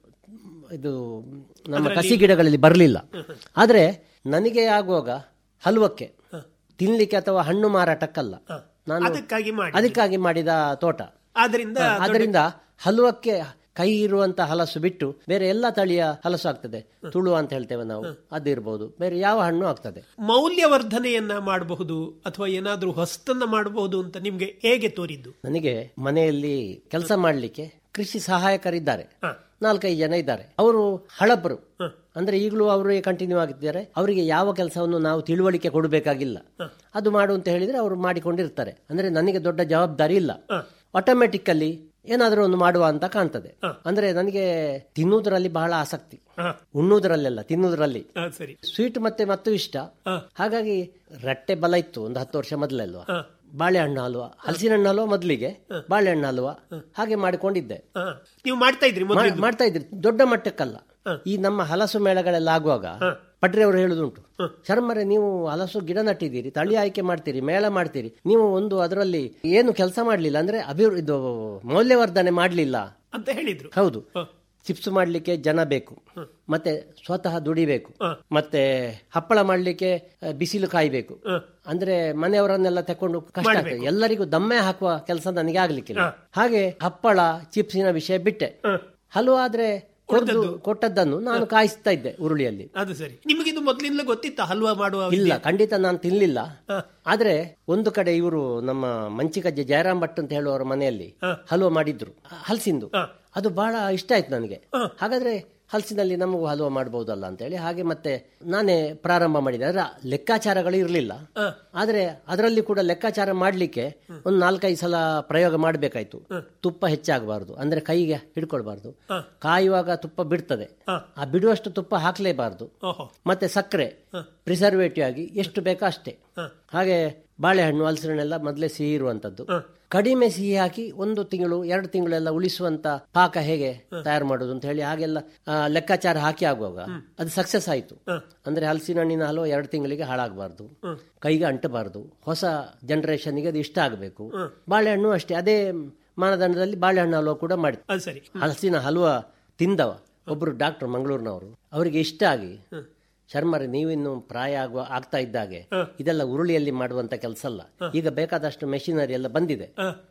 ಇದು ನಮ್ಮ ಕಸಿ ಗಿಡಗಳಲ್ಲಿ ಬರಲಿಲ್ಲ ಆದರೆ ನನಗೆ ಆಗುವಾಗ ಹಲ್ವಕ್ಕೆ ತಿನ್ಲಿಕ್ಕೆ ಅಥವಾ ಹಣ್ಣು ಮಾರಾಟಕ್ಕಲ್ಲ ನಾನು ಅದಕ್ಕಾಗಿ ಮಾಡಿ ಅದಕ್ಕಾಗಿ ಮಾಡಿದ ತೋಟ ಆದ್ರಿಂದ ಅದರಿಂದ ಹಲ್ವಕ್ಕೆ ಕೈ ಇರುವಂತ ಹಲಸು ಬಿಟ್ಟು ಬೇರೆ ಎಲ್ಲ ತಳಿಯ ಹಲಸು ಆಗ್ತದೆ ತುಳು ಅಂತ ಹೇಳ್ತೇವೆ ನಾವು ಅದಿರ್ಬೋದು ಬೇರೆ ಯಾವ ಹಣ್ಣು ಆಗ್ತದೆ ಮೌಲ್ಯವರ್ಧನೆಯನ್ನ ಮಾಡಬಹುದು ಅಥವಾ ಏನಾದ್ರೂ ಹೊಸ್ತನ್ನ ಮಾಡಬಹುದು ಅಂತ ನಿಮ್ಗೆ ಹೇಗೆ ತೋರಿದ್ದು ನನಗೆ ಮನೆಯಲ್ಲಿ ಕೆಲಸ ಮಾಡಲಿಕ್ಕೆ ಕೃಷಿ ಸಹಾಯಕರಿದ್ದಾರೆ ಹ. ನಾಲ್ಕೈದು ಜನ ಇದ್ದಾರೆ ಅವರು ಹಳಬರು ಅಂದ್ರೆ ಈಗಲೂ ಅವರೇ ಕಂಟಿನ್ಯೂ ಆಗಿದ್ದಾರೆ ಅವರಿಗೆ ಯಾವ ಕೆಲಸವನ್ನು ನಾವು ತಿಳುವಳಿಕೆ ಕೊಡಬೇಕಾಗಿಲ್ಲ ಅದು ಮಾಡು ಅಂತ ಹೇಳಿದ್ರೆ ಅವರು ಮಾಡಿಕೊಂಡಿರ್ತಾರೆ ಅಂದ್ರೆ ನನಗೆ ದೊಡ್ಡ ಜವಾಬ್ದಾರಿ ಇಲ್ಲ ಆಟೋಮೆಟಿಕಲ್ಲಿ ಏನಾದರೂ ಒಂದು ಮಾಡುವ ಅಂತ ಕಾಣ್ತದೆ ಅಂದ್ರೆ ನನಗೆ ತಿನ್ನುವುದರಲ್ಲಿ ಬಹಳ ಆಸಕ್ತಿ ಹ. ಉಣ್ಣುವುದರಲ್ಲೆಲ್ಲ ತಿನ್ನುವುದರಲ್ಲಿ ಹ, ಸರಿ ಸ್ವೀಟ್ ಮತ್ತೆ ಮತ್ತು ಇಷ್ಟ ಹಾಗಾಗಿ ರಟ್ಟೆ ಬಲ ಇತ್ತು ಒಂದು ಹತ್ತು ವರ್ಷ ಮೊದಲಲ್ವಾ ಹ. ಬಾಳೆಹಣ್ಣು ಹಲ್ವಾ ಹಲಸಿನ ಹಣ್ಣು ಹಲ್ವಾ ಮೊದಲಿಗೆ ಬಾಳೆಹಣ್ಣು ಹಲ್ವಾ ಹಾಗೆ ಮಾಡಿಕೊಂಡಿದ್ದೆ ಹ. ನೀವು ಮಾಡ್ತಾ ಇದ್ರಿ ಮೊದ್ಲು ಮಾ- ಮಾಡ್ತಾ ಇದ್ರಿ ದೊಡ್ಡ ಮಟ್ಟಕ್ಕಲ್ಲ ಈ ನಮ್ಮ ಹಲಸು ಮೇಳಗಳೆಲ್ಲ ಆಗುವಾಗ ಪಡ್ರೆ ಅವರು ಹೇಳುದುಂಟು ಶರ್ಮರೆ ನೀವು ಹಲಸು ಗಿಡ ನಟ್ಟಿದ್ದೀರಿ ತಳಿ ಆಯ್ಕೆ ಮಾಡ್ತೀರಿ ಮೇಳ ಮಾಡ್ತೀರಿ ನೀವು ಒಂದು ಅದರಲ್ಲಿ ಏನು ಕೆಲಸ ಮಾಡ್ಲಿಲ್ಲ ಅಂದ್ರೆ ಅಭಿವೃದ್ಧಿ ಇದು ಮೌಲ್ಯವರ್ಧನೆ ಮಾಡ್ಲಿಲ್ಲ ಅಂತ ಹೇಳಿದ್ರು ಹೌದು ಚಿಪ್ಸ್ ಮಾಡ್ಲಿಕ್ಕೆ ಜನ ಬೇಕು ಮತ್ತೆ ಸ್ವತಃ ದುಡಿಬೇಕು ಮತ್ತೆ ಹಪ್ಪಳ ಮಾಡ್ಲಿಕ್ಕೆ ಆ, ಬಿಸಿಲು ಕಾಯ್ಬೇಕು ಅಂದ್ರೆ ಮನೆಯವರನ್ನೆಲ್ಲ ತಕೊಂಡು ಕಷ್ಟ ಆಗ್ತದೆ ಎಲ್ಲರಿಗೂ ದಮ್ಮೆ ಹಾಕುವ ಕೆಲಸ ನನಗೆ ಆಗ್ಲಿಕ್ಕಿಲ್ಲ ಹಾಗೆ ಹಪ್ಪಳ ಚಿಪ್ಸಿನ ವಿಷಯ ಬಿಟ್ಟೆ ಹಲವು ಆದ್ರೆ ಕೊಡ್ದು ಕೊಟ್ಟದ್ದನ್ನು ನಾನು ಕಾಯಿಸ್ತಾ ಇದ್ದೆ ಉರುಳಿಯಲ್ಲಿ ಅದು ಸರಿ ನಿಮಗಿದು ಮೊದ್ಲಿಂದಲೇ ಗೊತ್ತಿತ್ತ ಹಲ್ವಾ ಮಾಡುವ ಇಲ್ಲ ಖಂಡಿತ ನಾನು ತಿನ್ಲಿಲ್ಲ ಆದ್ರೆ ಒಂದು ಕಡೆ ಇವರು ನಮ್ಮ ಮಂಚಿಕಜ್ಜೆ ಜಯರಾಮ್ ಭಟ್ ಅಂತ ಹೇಳುವವರ ಮನೆಯಲ್ಲಿ ಹಲ್ವ ಮಾಡಿದ್ರು ಹಲಸಿಂದು ಅದು ಬಹಳ ಇಷ್ಟ ಆಯ್ತು ನನಗೆ ಹಾಗಾದ್ರೆ ಹಲಸಿನಲ್ಲಿ ನಮಗೂ ಹಲ್ವ ಮಾಡಬಹುದಲ್ಲ ಅಂತ ಹೇಳಿ ಹಾಗೆ ಮತ್ತೆ ನಾನೇ ಪ್ರಾರಂಭ ಮಾಡಿದೆ ಅದರ ಲೆಕ್ಕಾಚಾರಗಳು ಇರಲಿಲ್ಲ ಆದ್ರೆ ಅದರಲ್ಲಿ ಕೂಡ ಲೆಕ್ಕಾಚಾರ ಮಾಡ್ಲಿಕ್ಕೆ ಒಂದು ನಾಲ್ಕೈದು ಸಲ ಪ್ರಯೋಗ ಮಾಡಬೇಕಾಯ್ತು ತುಪ್ಪ ಹೆಚ್ಚಾಗಬಾರ್ದು ಅಂದ್ರೆ ಕೈಗೆ ಹಿಡ್ಕೊಳ್ಬಾರ್ದು ಕಾಯುವಾಗ ತುಪ್ಪ ಬಿಡ್ತದೆ ಆ ಬಿಡುವಷ್ಟು ತುಪ್ಪ ಹಾಕ್ಲೇಬಾರ್ದು ಓಹೋ ಮತ್ತೆ ಸಕ್ಕರೆ ಪ್ರಿಸರ್ವೇಟಿವ್ ಆಗಿ ಎಷ್ಟು ಬೇಕೋ ಅಷ್ಟೇ ಹಾಗೆ ಬಾಳೆಹಣ್ಣು ಹಲಸಿನೆಲ್ಲ ಮೊದಲೇ ಸಿಹಿ ಇರುವಂತದ್ದು ಕಡಿಮೆ ಸಿಹಿ ಹಾಕಿ ಒಂದು ತಿಂಗಳು ಎರಡು ತಿಂಗಳೆಲ್ಲ ಉಳಿಸುವಂತ ಪಾಕ ಹೇಗೆ ತಯಾರು ಮಾಡೋದು ಅಂತ ಹೇಳಿ ಹಾಗೆಲ್ಲ ಆ, ಲೆಕ್ಕಾಚಾರ ಹಾಕಿ ಆಗುವಾಗ ಅದು ಸಕ್ಸಸ್ ಆಯ್ತು ಅಂದ್ರೆ ಹಲಸಿನ ಹಣ್ಣಿನ ಹಲವು ಎರಡು ತಿಂಗಳಿಗೆ ಹಾಳಾಗಬಾರ್ದು ಕೈಗೆ ಅಂಟಬಾರ್ದು ಹೊಸ ಜನರೇಷನ್ಗೆ ಅದು ಇಷ್ಟ ಆಗಬೇಕು ಬಾಳೆಹಣ್ಣು ಅಷ್ಟೇ ಅದೇ ಮಾನದಂಡದಲ್ಲಿ ಬಾಳೆಹಣ್ಣು ಹಲ್ವ ಕೂಡ ಮಾಡಿ ಅದು ಸರಿ ಹಲಸಿನ ಹಲ್ವ ತಿಂದವ ಒಬ್ರು ಡಾಕ್ಟರ್ ಮಂಗಳೂರಿನವರು ಅವರಿಗೆ ಇಷ್ಟ ಆಗಿ ಶರ್ಮರೆ ನೀವಿನ್ನು ಪ್ರಾಯ ಆಗುವ ಆಗ್ತಾ ಇದ್ದಾಗೆ ಇದೆಲ್ಲ ಉರುಳಿಯಲ್ಲಿ ಮಾಡುವಂತ ಕೆಲಸ ಅಲ್ಲ ಈಗ ಬೇಕಾದಷ್ಟು ಮೆಷಿನರಿ ಎಲ್ಲ ಬಂದಿದೆ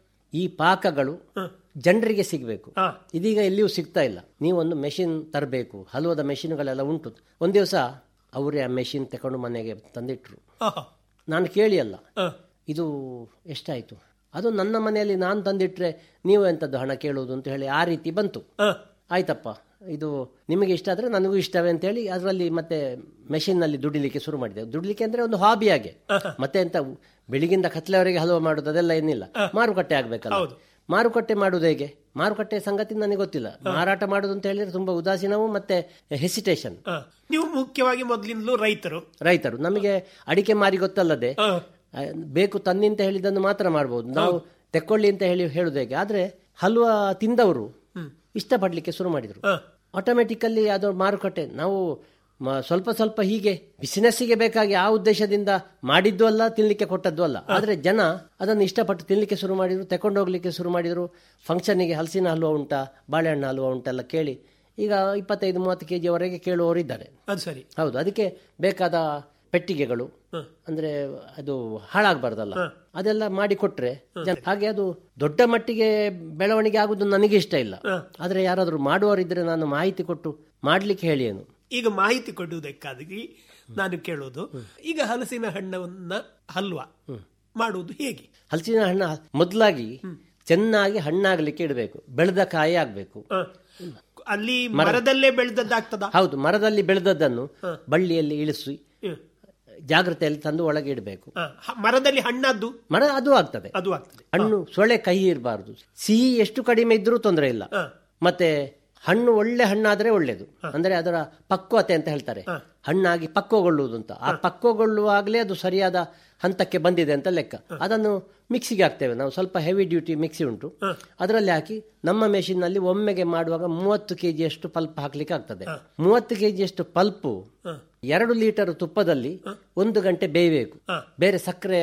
ಈ ಪಾಕಗಳು ಜನರಿಗೆ ಸಿಗಬೇಕು ಇದೀಗ ಎಲ್ಲಿಯೂ ಸಿಗ್ತಾ ಇಲ್ಲ ನೀವೊಂದು ಮೆಷಿನ್ ತರಬೇಕು ಹಲ್ವದ ಮೆಷಿನ್ಗಳೆಲ್ಲ ಉಂಟು ಒಂದ್ ದಿವಸ ಅವರೇ ಆ ಮೆಷಿನ್ ತಕೊಂಡು ಮನೆಗೆ ತಂದಿಟ್ರು ಓಹೋ ನಾನು ಕೇಳಿ ಅಲ್ಲ ಹ. ಇದು ಎಷ್ಟಾಯ್ತು ಅದು ನನ್ನ ಮನೆಯಲ್ಲಿ ನಾನು ತಂದಿಟ್ರೆ ನೀವು ಎಂಥದ್ದು ಹಣ ಕೇಳುವುದು ಅಂತ ಹೇಳಿ ಆ ರೀತಿ ಬಂತು ಹ. ಆಯ್ತಪ್ಪ ಇದು ನಿಮಗೆ ಇಷ್ಟ ಆದ್ರೆ ನನಗೂ ಇಷ್ಟವೇ ಅಂತ ಹೇಳಿ ಅದರಲ್ಲಿ ಮತ್ತೆ ಮೆಷಿನ್ ನಲ್ಲಿ ದುಡಿಲಿಕ್ಕೆ ಶುರು ಮಾಡಿದೆ ದುಡಿಲಿಕ್ಕೆ ಅಂದ್ರೆ ಒಂದು ಹಾಬಿ ಆಗಿ ಮತ್ತೆ ಎಂತ ಬೆಳಿಗಿಂದ ಕತ್ಲೆವರೆಗೆ ಹಲವು ಮಾಡುದು ಅದೆಲ್ಲ ಏನಿಲ್ಲ ಮಾರುಕಟ್ಟೆ ಆಗ್ಬೇಕಲ್ಲ ಮಾರುಕಟ್ಟೆ ಮಾಡುವುದು ಹೇಗೆ ಮಾರುಕಟ್ಟೆ ಸಂಗತಿ ನನಗೆ ಗೊತ್ತಿಲ್ಲ ಮಾರಾಟ ಮಾಡುದು ಅಂತ ಹೇಳಿದ್ರೆ ತುಂಬಾ ಉದಾಸೀನವು ಮತ್ತೆ ಹೆಸಿಟೇಷನ್ ಹ. ನೀವು ಮುಖ್ಯವಾಗಿ ಮೊದ್ಲಿಂದಲೂ ರೈತರು ರೈತರು ನಮಗೆ ಅಡಿಕೆ ಮಾರಿ ಗೊತ್ತಲ್ಲದೆ ಹ. ಆ, ಬೇಕು ತನ್ನಿ ಅಂತ ಹೇಳಿದ್ದನ್ನು ಮಾತ್ರ ಮಾಡಬಹುದು ನಾವು ತೆಕ್ಕೊಳ್ಳಿ ಅಂತ ಹೇಳಿ ಹೇಳುದು ಹೇಗೆ ಆದ್ರೆ ಹಲ್ವಾ ತಿಂದವರು ಇಷ್ಟಪಡ್ಲಿಕ್ಕೆ ಶುರು ಮಾಡಿದ್ರು ಆಟೋಮೆಟಿಕಲ್ಲಿ ಅದು ಮಾರುಕಟ್ಟೆ ನಾವು ಮ- ಸ್ವಲ್ಪ ಸ್ವಲ್ಪ ಹೀಗೆ ಬಿಸಿನೆಸ್ಸಿಗೆ ಬೇಕಾಗಿ ಆ ಉದ್ದೇಶದಿಂದ ಮಾಡಿದ್ದು ಅಲ್ಲ ತಿನ್ಲಿಕ್ಕೆ ಕೊಟ್ಟದ್ದು ಅಲ್ಲ ಆದ್ರೆ ಜನ ಅದನ್ನು ಇಷ್ಟಪಟ್ಟು ತಿನ್ಲಿಕ್ಕೆ ಶುರು ಮಾಡಿದ್ರು ತಕೊಂಡು ಹೋಗ್ಲಿಕ್ಕೆ ಶುರು ಮಾಡಿದ್ರು ಫಂಕ್ಷನ್ನಿಗೆ ಹಲಸಿನ ಹಲ್ವಾ ಉಂಟಾ ಬಾಳೆಹಣ್ಣು ಹಲ್ವಾ ಉಂಟೆಲ್ಲ ಕೇಳಿ ಈಗ ಇಪ್ಪತ್ತೈದು ಮೂವತ್ತು ಕೆಜಿಯವರೆಗೆ ಕೇಳುವವರು ಇದ್ದಾರೆ ಅದು ಸರಿ ಹೌದು ಅದಕ್ಕೆ ಬೇಕಾದ ಪೆಟ್ಟಿಗೆಗಳು ಅಂದ್ರೆ ಅದು ಹಾಳಾಗಬಾರ್ದಲ್ಲ ಅದೆಲ್ಲ ಮಾಡಿ ಕೊಟ್ರೆ ಜನ ಹಾಗೆ ಅದು ದೊಡ್ಡ ಮಟ್ಟಿಗೆ ಬೆಳವಣಿಗೆ ಆಗುದು ನನಗೆ ಇಷ್ಟ ಇಲ್ಲ ಆದ್ರೆ ಯಾರಾದ್ರೂ ಮಾಡುವವರಿದ್ರೆ ನಾನು ಮಾಹಿತಿ ಕೊಟ್ಟು ಮಾಡ್ಲಿಕ್ಕೆ ಹೇಳಿ ಏನು ಈಗ ಮಾಹಿತಿ ಕೊಡುವುದಕ್ಕಾಗಿ ನಾನು ಕೇಳೋದು ಈಗ ಹಲಸಿನ ಹಣ್ಣವನ್ನ ಹಲ್ವಾ ಮಾಡುವುದು ಹೇಗೆ ಹಲಸಿನ ಹಣ್ಣ ಮೊದಲಾಗಿ ಚೆನ್ನಾಗಿ ಹಣ್ಣಾಗ್ಲಿಕ್ಕೆ ಇಡಬೇಕು ಬೆಳೆದ ಕಾಯಿ ಆಗ್ಬೇಕು ಹ. ಅಲ್ಲಿ ಮರದಲ್ಲೇ ಬೆಳೆದದ್ದಾಗ್ತದ ಹೌದು ಮರದಲ್ಲಿ ಬೆಳೆದದ್ದನ್ನು ಬಳ್ಳಿಯಲ್ಲಿ ಇಳಿಸಿ ಜಾಗ್ರತೆಯಲ್ಲಿ ತಂದು ಒಳಗೆ ಇಡಬೇಕು ಮರದಲ್ಲಿ ಹಣ್ಣದ್ದು ಮರ ಅದು ಆಗ್ತದೆ ಅದು ಆಗ್ತದೆ ಹಣ್ಣು ಸೊಳ್ಳೆ ಕಹಿ ಇರಬಾರದು ಸಿಹಿ ಎಷ್ಟು ಕಡಿಮೆ ಇದ್ರೂ ತೊಂದರೆ ಇಲ್ಲ ಮತ್ತೆ ಹಣ್ಣು ಒಳ್ಳೆ ಹಣ್ಣಾದ್ರೆ ಒಳ್ಳೇದು ಅಂದ್ರೆ ಅದರ ಪಕ್ವತೆ ಅಂತ ಹೇಳ್ತಾರೆ ಹಣ್ಣಾಗಿ ಪಕ್ವಗೊಳ್ಳುವುದು ಅಂತ ಆ ಪಕ್ವಗೊಳ್ಳುವಾಗಲೇ ಅದು ಸರಿಯಾದ ಹಂತಕ್ಕೆ ಬಂದಿದೆ ಅಂತ ಲೆಕ್ಕ ಅದನ್ನು ಮಿಕ್ಸಿಗೆ ಹಾಕ್ತೇವೆ ನಾವು ಸ್ವಲ್ಪ ಹೆವಿ ಡ್ಯೂಟಿ ಮಿಕ್ಸಿ ಉಂಟು ಅದರಲ್ಲಿ ಹಾಕಿ ನಮ್ಮ ಮೆಷಿನ್ ನಲ್ಲಿ ಒಮ್ಮೆಗೆ ಮಾಡುವಾಗ ಮೂವತ್ತು ಕೆಜಿಯಷ್ಟು ಪಲ್ಪ್ ಹಾಕ್ಲಿಕ್ಕೆ ಆಗ್ತದೆ ಮೂವತ್ತು ಕೆಜಿಯಷ್ಟು ಪಲ್ಪು ಎರಡು ಲೀಟರ್ ತುಪ್ಪದಲ್ಲಿ ಒಂದು ಗಂಟೆ ಬೇಯಬೇಕು ಬೇರೆ ಸಕ್ಕರೆ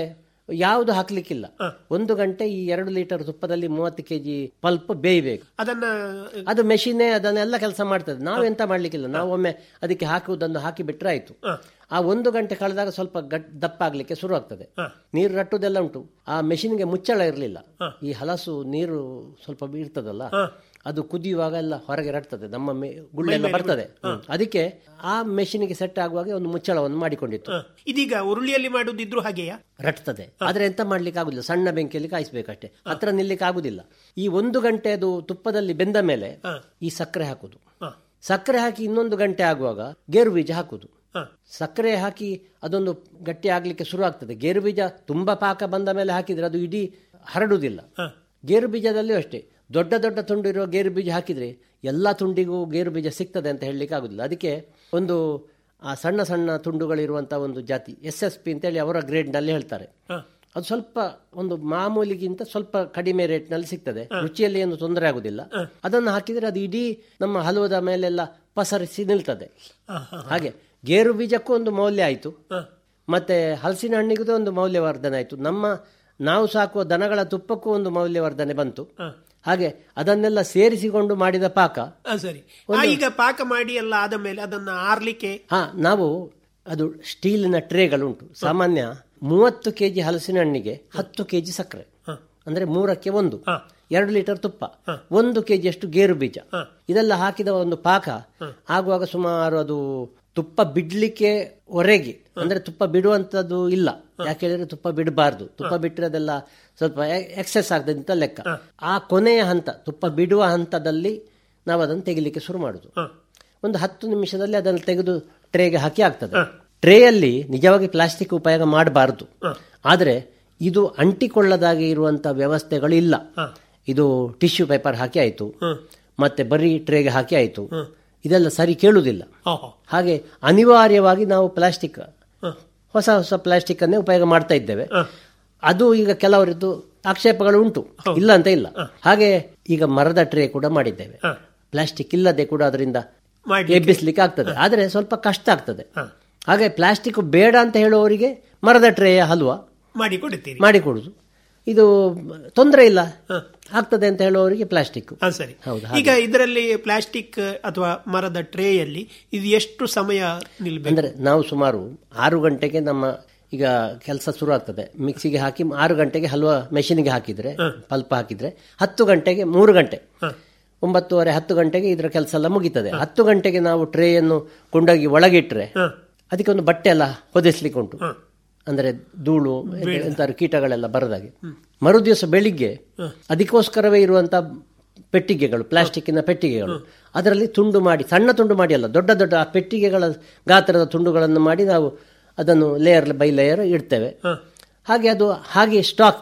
ಯಾವುದು ಹಾಕ್ಲಿಕ್ಕಿಲ್ಲ ಒಂದು ಗಂಟೆ ಈ ಎರಡು ಲೀಟರ್ ತುಪ್ಪದಲ್ಲಿ ಮೂವತ್ತು ಕೆಜಿ ಪಲ್ಪ್ ಬೇಯಬೇಕು ಅದನ್ನ ಅದು ಮೆಷಿನೇ ಅದನ್ನೆಲ್ಲ ಕೆಲಸ ಮಾಡ್ತದೆ ನಾವೆಂತ ಮಾಡ್ಲಿಕ್ಕಿಲ್ಲ ನಾವು ಒಮ್ಮೆ ಅದಕ್ಕೆ ಹಾಕುವುದನ್ನು ಹಾಕಿ ಬಿಟ್ರೆ ಆಯ್ತು ಆ ಒಂದು ಗಂಟೆ ಕಳೆದಾಗ ಸ್ವಲ್ಪ ಗಟ್ ದಪ್ಪ ಆಗ್ಲಿಕ್ಕೆ ಶುರು ಆಗ್ತದೆ ನೀರು ರಟ್ಟುದೆಲ್ಲ ಉಂಟು ಆ ಮೆಷಿನ್ಗೆ ಮುಚ್ಚಳ ಇರಲಿಲ್ಲ ಈ ಹಲಸು ನೀರು ಸ್ವಲ್ಪ ಇರ್ತದಲ್ಲ ಅದು ಕುದಿಯುವಾಗ ಎಲ್ಲ ಹೊರಗೆ ರಟ್ತದೆ ನಮ್ಮ ಮೇ- ಗುಳ್ಳೆಲ್ಲ ಬರ್ತದೆ ಹ್ಮ್. ಅದಕ್ಕೆ ಆ ಮೆಷಿನ್ಗೆ ಸೆಟ್ ಆಗುವಾಗ ಒಂದು ಮುಚ್ಚಳವನ್ನು ಮಾಡಿಕೊಂಡಿತ್ತು ಹ. ಇದೀಗ ಉರುಳಿಯಲ್ಲಿ ಮಾಡುದಿದ್ರು ಹಾಗೆಯಾ ರಟ್ತದೆ ಆದ್ರೆ ಎಂತ ಮಾಡ್ಲಿಕ್ಕೆ ಆಗುದಿಲ್ಲ ಸಣ್ಣ ಬೆಂಕಿಯಲ್ಲಿ ಕಾಯಿಸ್ಬೇಕಷ್ಟೇ ಹತ್ರ ನಿಲ್ಲಿಕ್ಕೆ ಆಗುದಿಲ್ಲ ಈ ಒಂದು ಗಂಟೆ ಅದು ತುಪ್ಪದಲ್ಲಿ ಬೆಂದ ಮೇಲೆ ಈ ಸಕ್ಕರೆ ಹಾಕುದು ಹ. ಸಕ್ಕರೆ ಹಾಕಿ ಇನ್ನೊಂದು ಗಂಟೆ ಆಗುವಾಗ ಗೇರು ಬೀಜ ಹಾಕುದು ಹ. ಸಕ್ಕರೆ ಹಾಕಿ ಅದೊಂದು ಗಟ್ಟಿ ಆಗ್ಲಿಕ್ಕೆ ಶುರು ಆಗ್ತದೆ ಗೇರು ಬೀಜ ತುಂಬಾ ಪಾಕ ಬಂದ ಮೇಲೆ ಹಾಕಿದ್ರೆ ಅದು ಇಡೀ ಹರಡುವುದಿಲ್ಲ ಗೇರು ಬೀಜದಲ್ಲಿಯೂ ಅಷ್ಟೇ ದೊಡ್ಡ ದೊಡ್ಡ ತುಂಡು ಇರುವ ಗೇರು ಬೀಜ ಹಾಕಿದ್ರೆ ಎಲ್ಲಾ ತುಂಡಿಗೂ ಗೇರು ಬೀಜ ಸಿಗ್ತದೆ ಅಂತ ಹೇಳಲಿಕ್ಕೆ ಆಗುದಿಲ್ಲ ಅದಕ್ಕೆ ಒಂದು ಆ ಸಣ್ಣ ಸಣ್ಣ ತುಂಡುಗಳಿರುವಂತಹ ಒಂದು ಜಾತಿ ಎಸ್ ಎಸ್ ಪಿ ಅಂತೇಳಿ ಅವರ ಗ್ರೇಡ್ನಲ್ಲಿ ಹೇಳ್ತಾರೆ ಅದು ಸ್ವಲ್ಪ ಒಂದು ಮಾಮೂಲಿಗಿಂತ ಸ್ವಲ್ಪ ಕಡಿಮೆ ರೇಟ್ನಲ್ಲಿ ಸಿಗ್ತದೆ ರುಚಿಯಲ್ಲಿ ಏನು ತೊಂದರೆ ಆಗುದಿಲ್ಲ ಅದನ್ನು ಹಾಕಿದ್ರೆ ಅದು ಇಡೀ ನಮ್ಮ ಹಲವದ ಮೇಲೆಲ್ಲ ಪಸರಿಸಿ ನಿಲ್ತದೆ ಹಾಗೆ ಗೇರು ಬೀಜಕ್ಕೂ ಒಂದು ಮೌಲ್ಯ ಆಯಿತು ಮತ್ತೆ ಹಲಸಿನ ಹಣ್ಣಿಗೂ ಒಂದು ಮೌಲ್ಯವರ್ಧನೆ ಆಯಿತು ನಮ್ಮ ನಾವು ಸಾಕುವ ದನಗಳ ತುಪ್ಪಕ್ಕೂ ಒಂದು ಮೌಲ್ಯವರ್ಧನೆ ಬಂತು ಹಾಗೆ ಅದನ್ನೆಲ್ಲ ಸೇರಿಸಿಕೊಂಡು ಮಾಡಿದ ಪಾಕ ಆ, ಸರಿ ಆ, ಈಗ ಪಾಕ ಮಾಡಿ ಎಲ್ಲ ಆದ ಮೇಲೆ ಅದನ್ನ ಆರ್ಲಿಕ್ಕೆ ಹಾ ನಾವು ಅದು ಸ್ಟೀಲಿನ ಟ್ರೇಗಳುಂಟು ಸಾಮಾನ್ಯ ಮೂವತ್ತು ಕೆಜಿ ಹಲಸಿನ ಹಣ್ಣಿಗೆ ಹತ್ತು ಕೆಜಿ ಸಕ್ಕರೆ ಅಂದ್ರೆ ಮೂರಕ್ಕೆ ಒಂದು ಎರಡು ಲೀಟರ್ ತುಪ್ಪ ಒಂದು ಕೆಜಿ ಅಷ್ಟು ಗೇರು ಬೀಜ ಇದೆಲ್ಲ ಹಾಕಿದ ಒಂದು ಪಾಕ ಆಗುವಾಗ ಸುಮಾರು ಅದು ತುಪ್ಪ ಬಿಡ್ಲಿಕ್ಕೆ ಹೊರಗೆ ಅಂದ್ರೆ ತುಪ್ಪ ಬಿಡುವಂತದ್ದು ಇಲ್ಲ ಯಾಕೆ ಹೇಳಿದ್ರೆ ತುಪ್ಪ ಬಿಡಬಾರ್ದು ತುಪ್ಪ ಬಿಟ್ಟರೆ ಅದೆಲ್ಲ ಸ್ವಲ್ಪ ಎಕ್ಸೆಸ್ ಆಗ್ತದೆ ಅಂತ ಲೆಕ್ಕ ಆ ಕೊನೆಯ ಹಂತ ತುಪ್ಪ ಬಿಡುವ ಹಂತದಲ್ಲಿ ನಾವು ಅದನ್ನು ತೆಗಿಲಿಕ್ಕೆ ಶುರು ಮಾಡುದು ಒಂದು ಹತ್ತು ನಿಮಿಷದಲ್ಲಿ ಅದನ್ನು ತೆಗೆದು ಟ್ರೇಗೆ ಹಾಕಿ ಆಗ್ತದೆ ಟ್ರೇಯಲ್ಲಿ ನಿಜವಾಗಿ ಪ್ಲಾಸ್ಟಿಕ್ ಉಪಯೋಗ ಮಾಡಬಾರದು ಆದರೆ ಇದು ಅಂಟಿಕೊಳ್ಳದಾಗಿ ಇರುವಂತ ವ್ಯವಸ್ಥೆಗಳು ಇಲ್ಲ ಇದು ಟಿಶ್ಯೂ ಪೇಪರ್ ಹಾಕಿ ಆಯ್ತು ಮತ್ತೆ ಬರೀ ಟ್ರೇಗೆ ಹಾಕಿ ಆಯ್ತು ಇದೆಲ್ಲ ಸರಿ ಕೇಳುವುದಿಲ್ಲ ಓಹೋ ಹಾಗೆ ಅನಿವಾರ್ಯವಾಗಿ ನಾವು ಪ್ಲಾಸ್ಟಿಕ್ ಹೊಸ ಹೊಸ ಪ್ಲಾಸ್ಟಿಕ್ ಅನ್ನೇ ಉಪಯೋಗ ಮಾಡ್ತಾ ಇದ್ದೇವೆ ಅದು ಈಗ ಕೆಲವರದ್ದು ಆಕ್ಷೇಪಗಳು ಉಂಟು ಇಲ್ಲ ಅಂತ ಇಲ್ಲ ಹಾಗೆ ಈಗ ಮರದ ಟ್ರೇ ಕೂಡ ಮಾಡಿದ್ದೇವೆ ಪ್ಲಾಸ್ಟಿಕ್ ಇಲ್ಲದೆ ಕೂಡ ಅದರಿಂದ ಮಾಡ್ಲಿಕ್ಕೆ. ಎಬ್ಬಿಸ್ಲಿಕ್ಕೆ ಆಗ್ತದೆ ಆದರೆ ಸ್ವಲ್ಪ ಕಷ್ಟ ಆಗ್ತದೆ ಹಾಗೆ ಪ್ಲಾಸ್ಟಿಕ್ ಬೇಡ ಅಂತ ಹೇಳುವವರಿಗೆ ಮರದ ಟ್ರೇಯ ಹಲ್ವಾ ಮಾಡಿ ಕೊಡುತ್ತೀರಿ ಮಾಡಿಕೊಡುದು ಇದು ತೊಂದರೆ ಇಲ್ಲ ಆಗ್ತದೆ ಅಂತ ಹೇಳುವವರಿಗೆ ಪ್ಲಾಸ್ಟಿಕ್ ಹಾ ಸರಿ ಹೌದು, ಈಗ ಇದರಲ್ಲಿ ಪ್ಲಾಸ್ಟಿಕ್ ಅಥವಾ ಮರದ ಟ್ರೇಯಲ್ಲಿ ಇದು ಎಷ್ಟು ಸಮಯ ನಿಲ್ಬೇಕು ಅಂದ್ರೆ ನಾವು ಸುಮಾರು ಆರು ಗಂಟೆಗೆ ನಮ್ಮ ಈಗ ಕೆಲಸ ಶುರು ಆಗ್ತದೆ ಮಿಕ್ಸಿಗೆ ಹಾಕಿ ಆರು ಗಂಟೆಗೆ ಹಲ್ವಾ ಮೆಷಿನ್ಗೆ ಹಾಕಿದ್ರೆ ಪಲ್ಪ್ ಹಾಕಿದ್ರೆ ಹತ್ತು ಗಂಟೆಗೆ ಮೂರು ಗಂಟೆ ಒಂಬತ್ತುವರೆ ಹತ್ತು ಗಂಟೆಗೆ ಇದರ ಕೆಲಸ ಎಲ್ಲ ಮುಗೀತದೆ ಹತ್ತು ಗಂಟೆಗೆ ನಾವು ಟ್ರೇಯನ್ನು ಕೊಂಡೋಗಿ ಒಳಗಿಟ್ರೆ ಅದಕ್ಕೆ ಒಂದು ಬಟ್ಟೆ ಎಲ್ಲ ಹೊದಿಸ್ಲಿಕ್ಕೆ ಉಂಟು ಅಂದ್ರೆ ಧೂಳು ಎಂತ ಕೀಟಗಳೆಲ್ಲ ಬರದಾಗೆ ಮರುದಿವಸ ಬೆಳಿಗ್ಗೆ ಅದಕ್ಕೋಸ್ಕರವೇ ಇರುವಂತ ಪೆಟ್ಟಿಗೆಗಳು ಪ್ಲಾಸ್ಟಿಕ್ಕಿನ ಪೆಟ್ಟಿಗೆಗಳು ಅದರಲ್ಲಿ ತುಂಡು ಮಾಡಿ ಸಣ್ಣ ತುಂಡು ಮಾಡಿ ಅಲ್ಲ ದೊಡ್ಡ ದೊಡ್ಡ ಆ ಪೆಟ್ಟಿಗೆಗಳ ಗಾತ್ರದ ತುಂಡುಗಳನ್ನು ಮಾಡಿ ನಾವು ಅದನ್ನು ಲೇಯರ್ ಬೈ ಲೇಯರ್ ಇಡ್ತೇವೆ ಹಾಗೆ ಅದು ಹಾಗೆ ಸ್ಟಾಕ್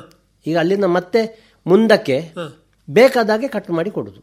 ಈಗ ಅಲ್ಲಿಂದ ಮತ್ತೆ ಮುಂದಕ್ಕೆ ಬೇಕಾದಾಗೆ ಕಟ್ ಮಾಡಿ ಕೊಡುದು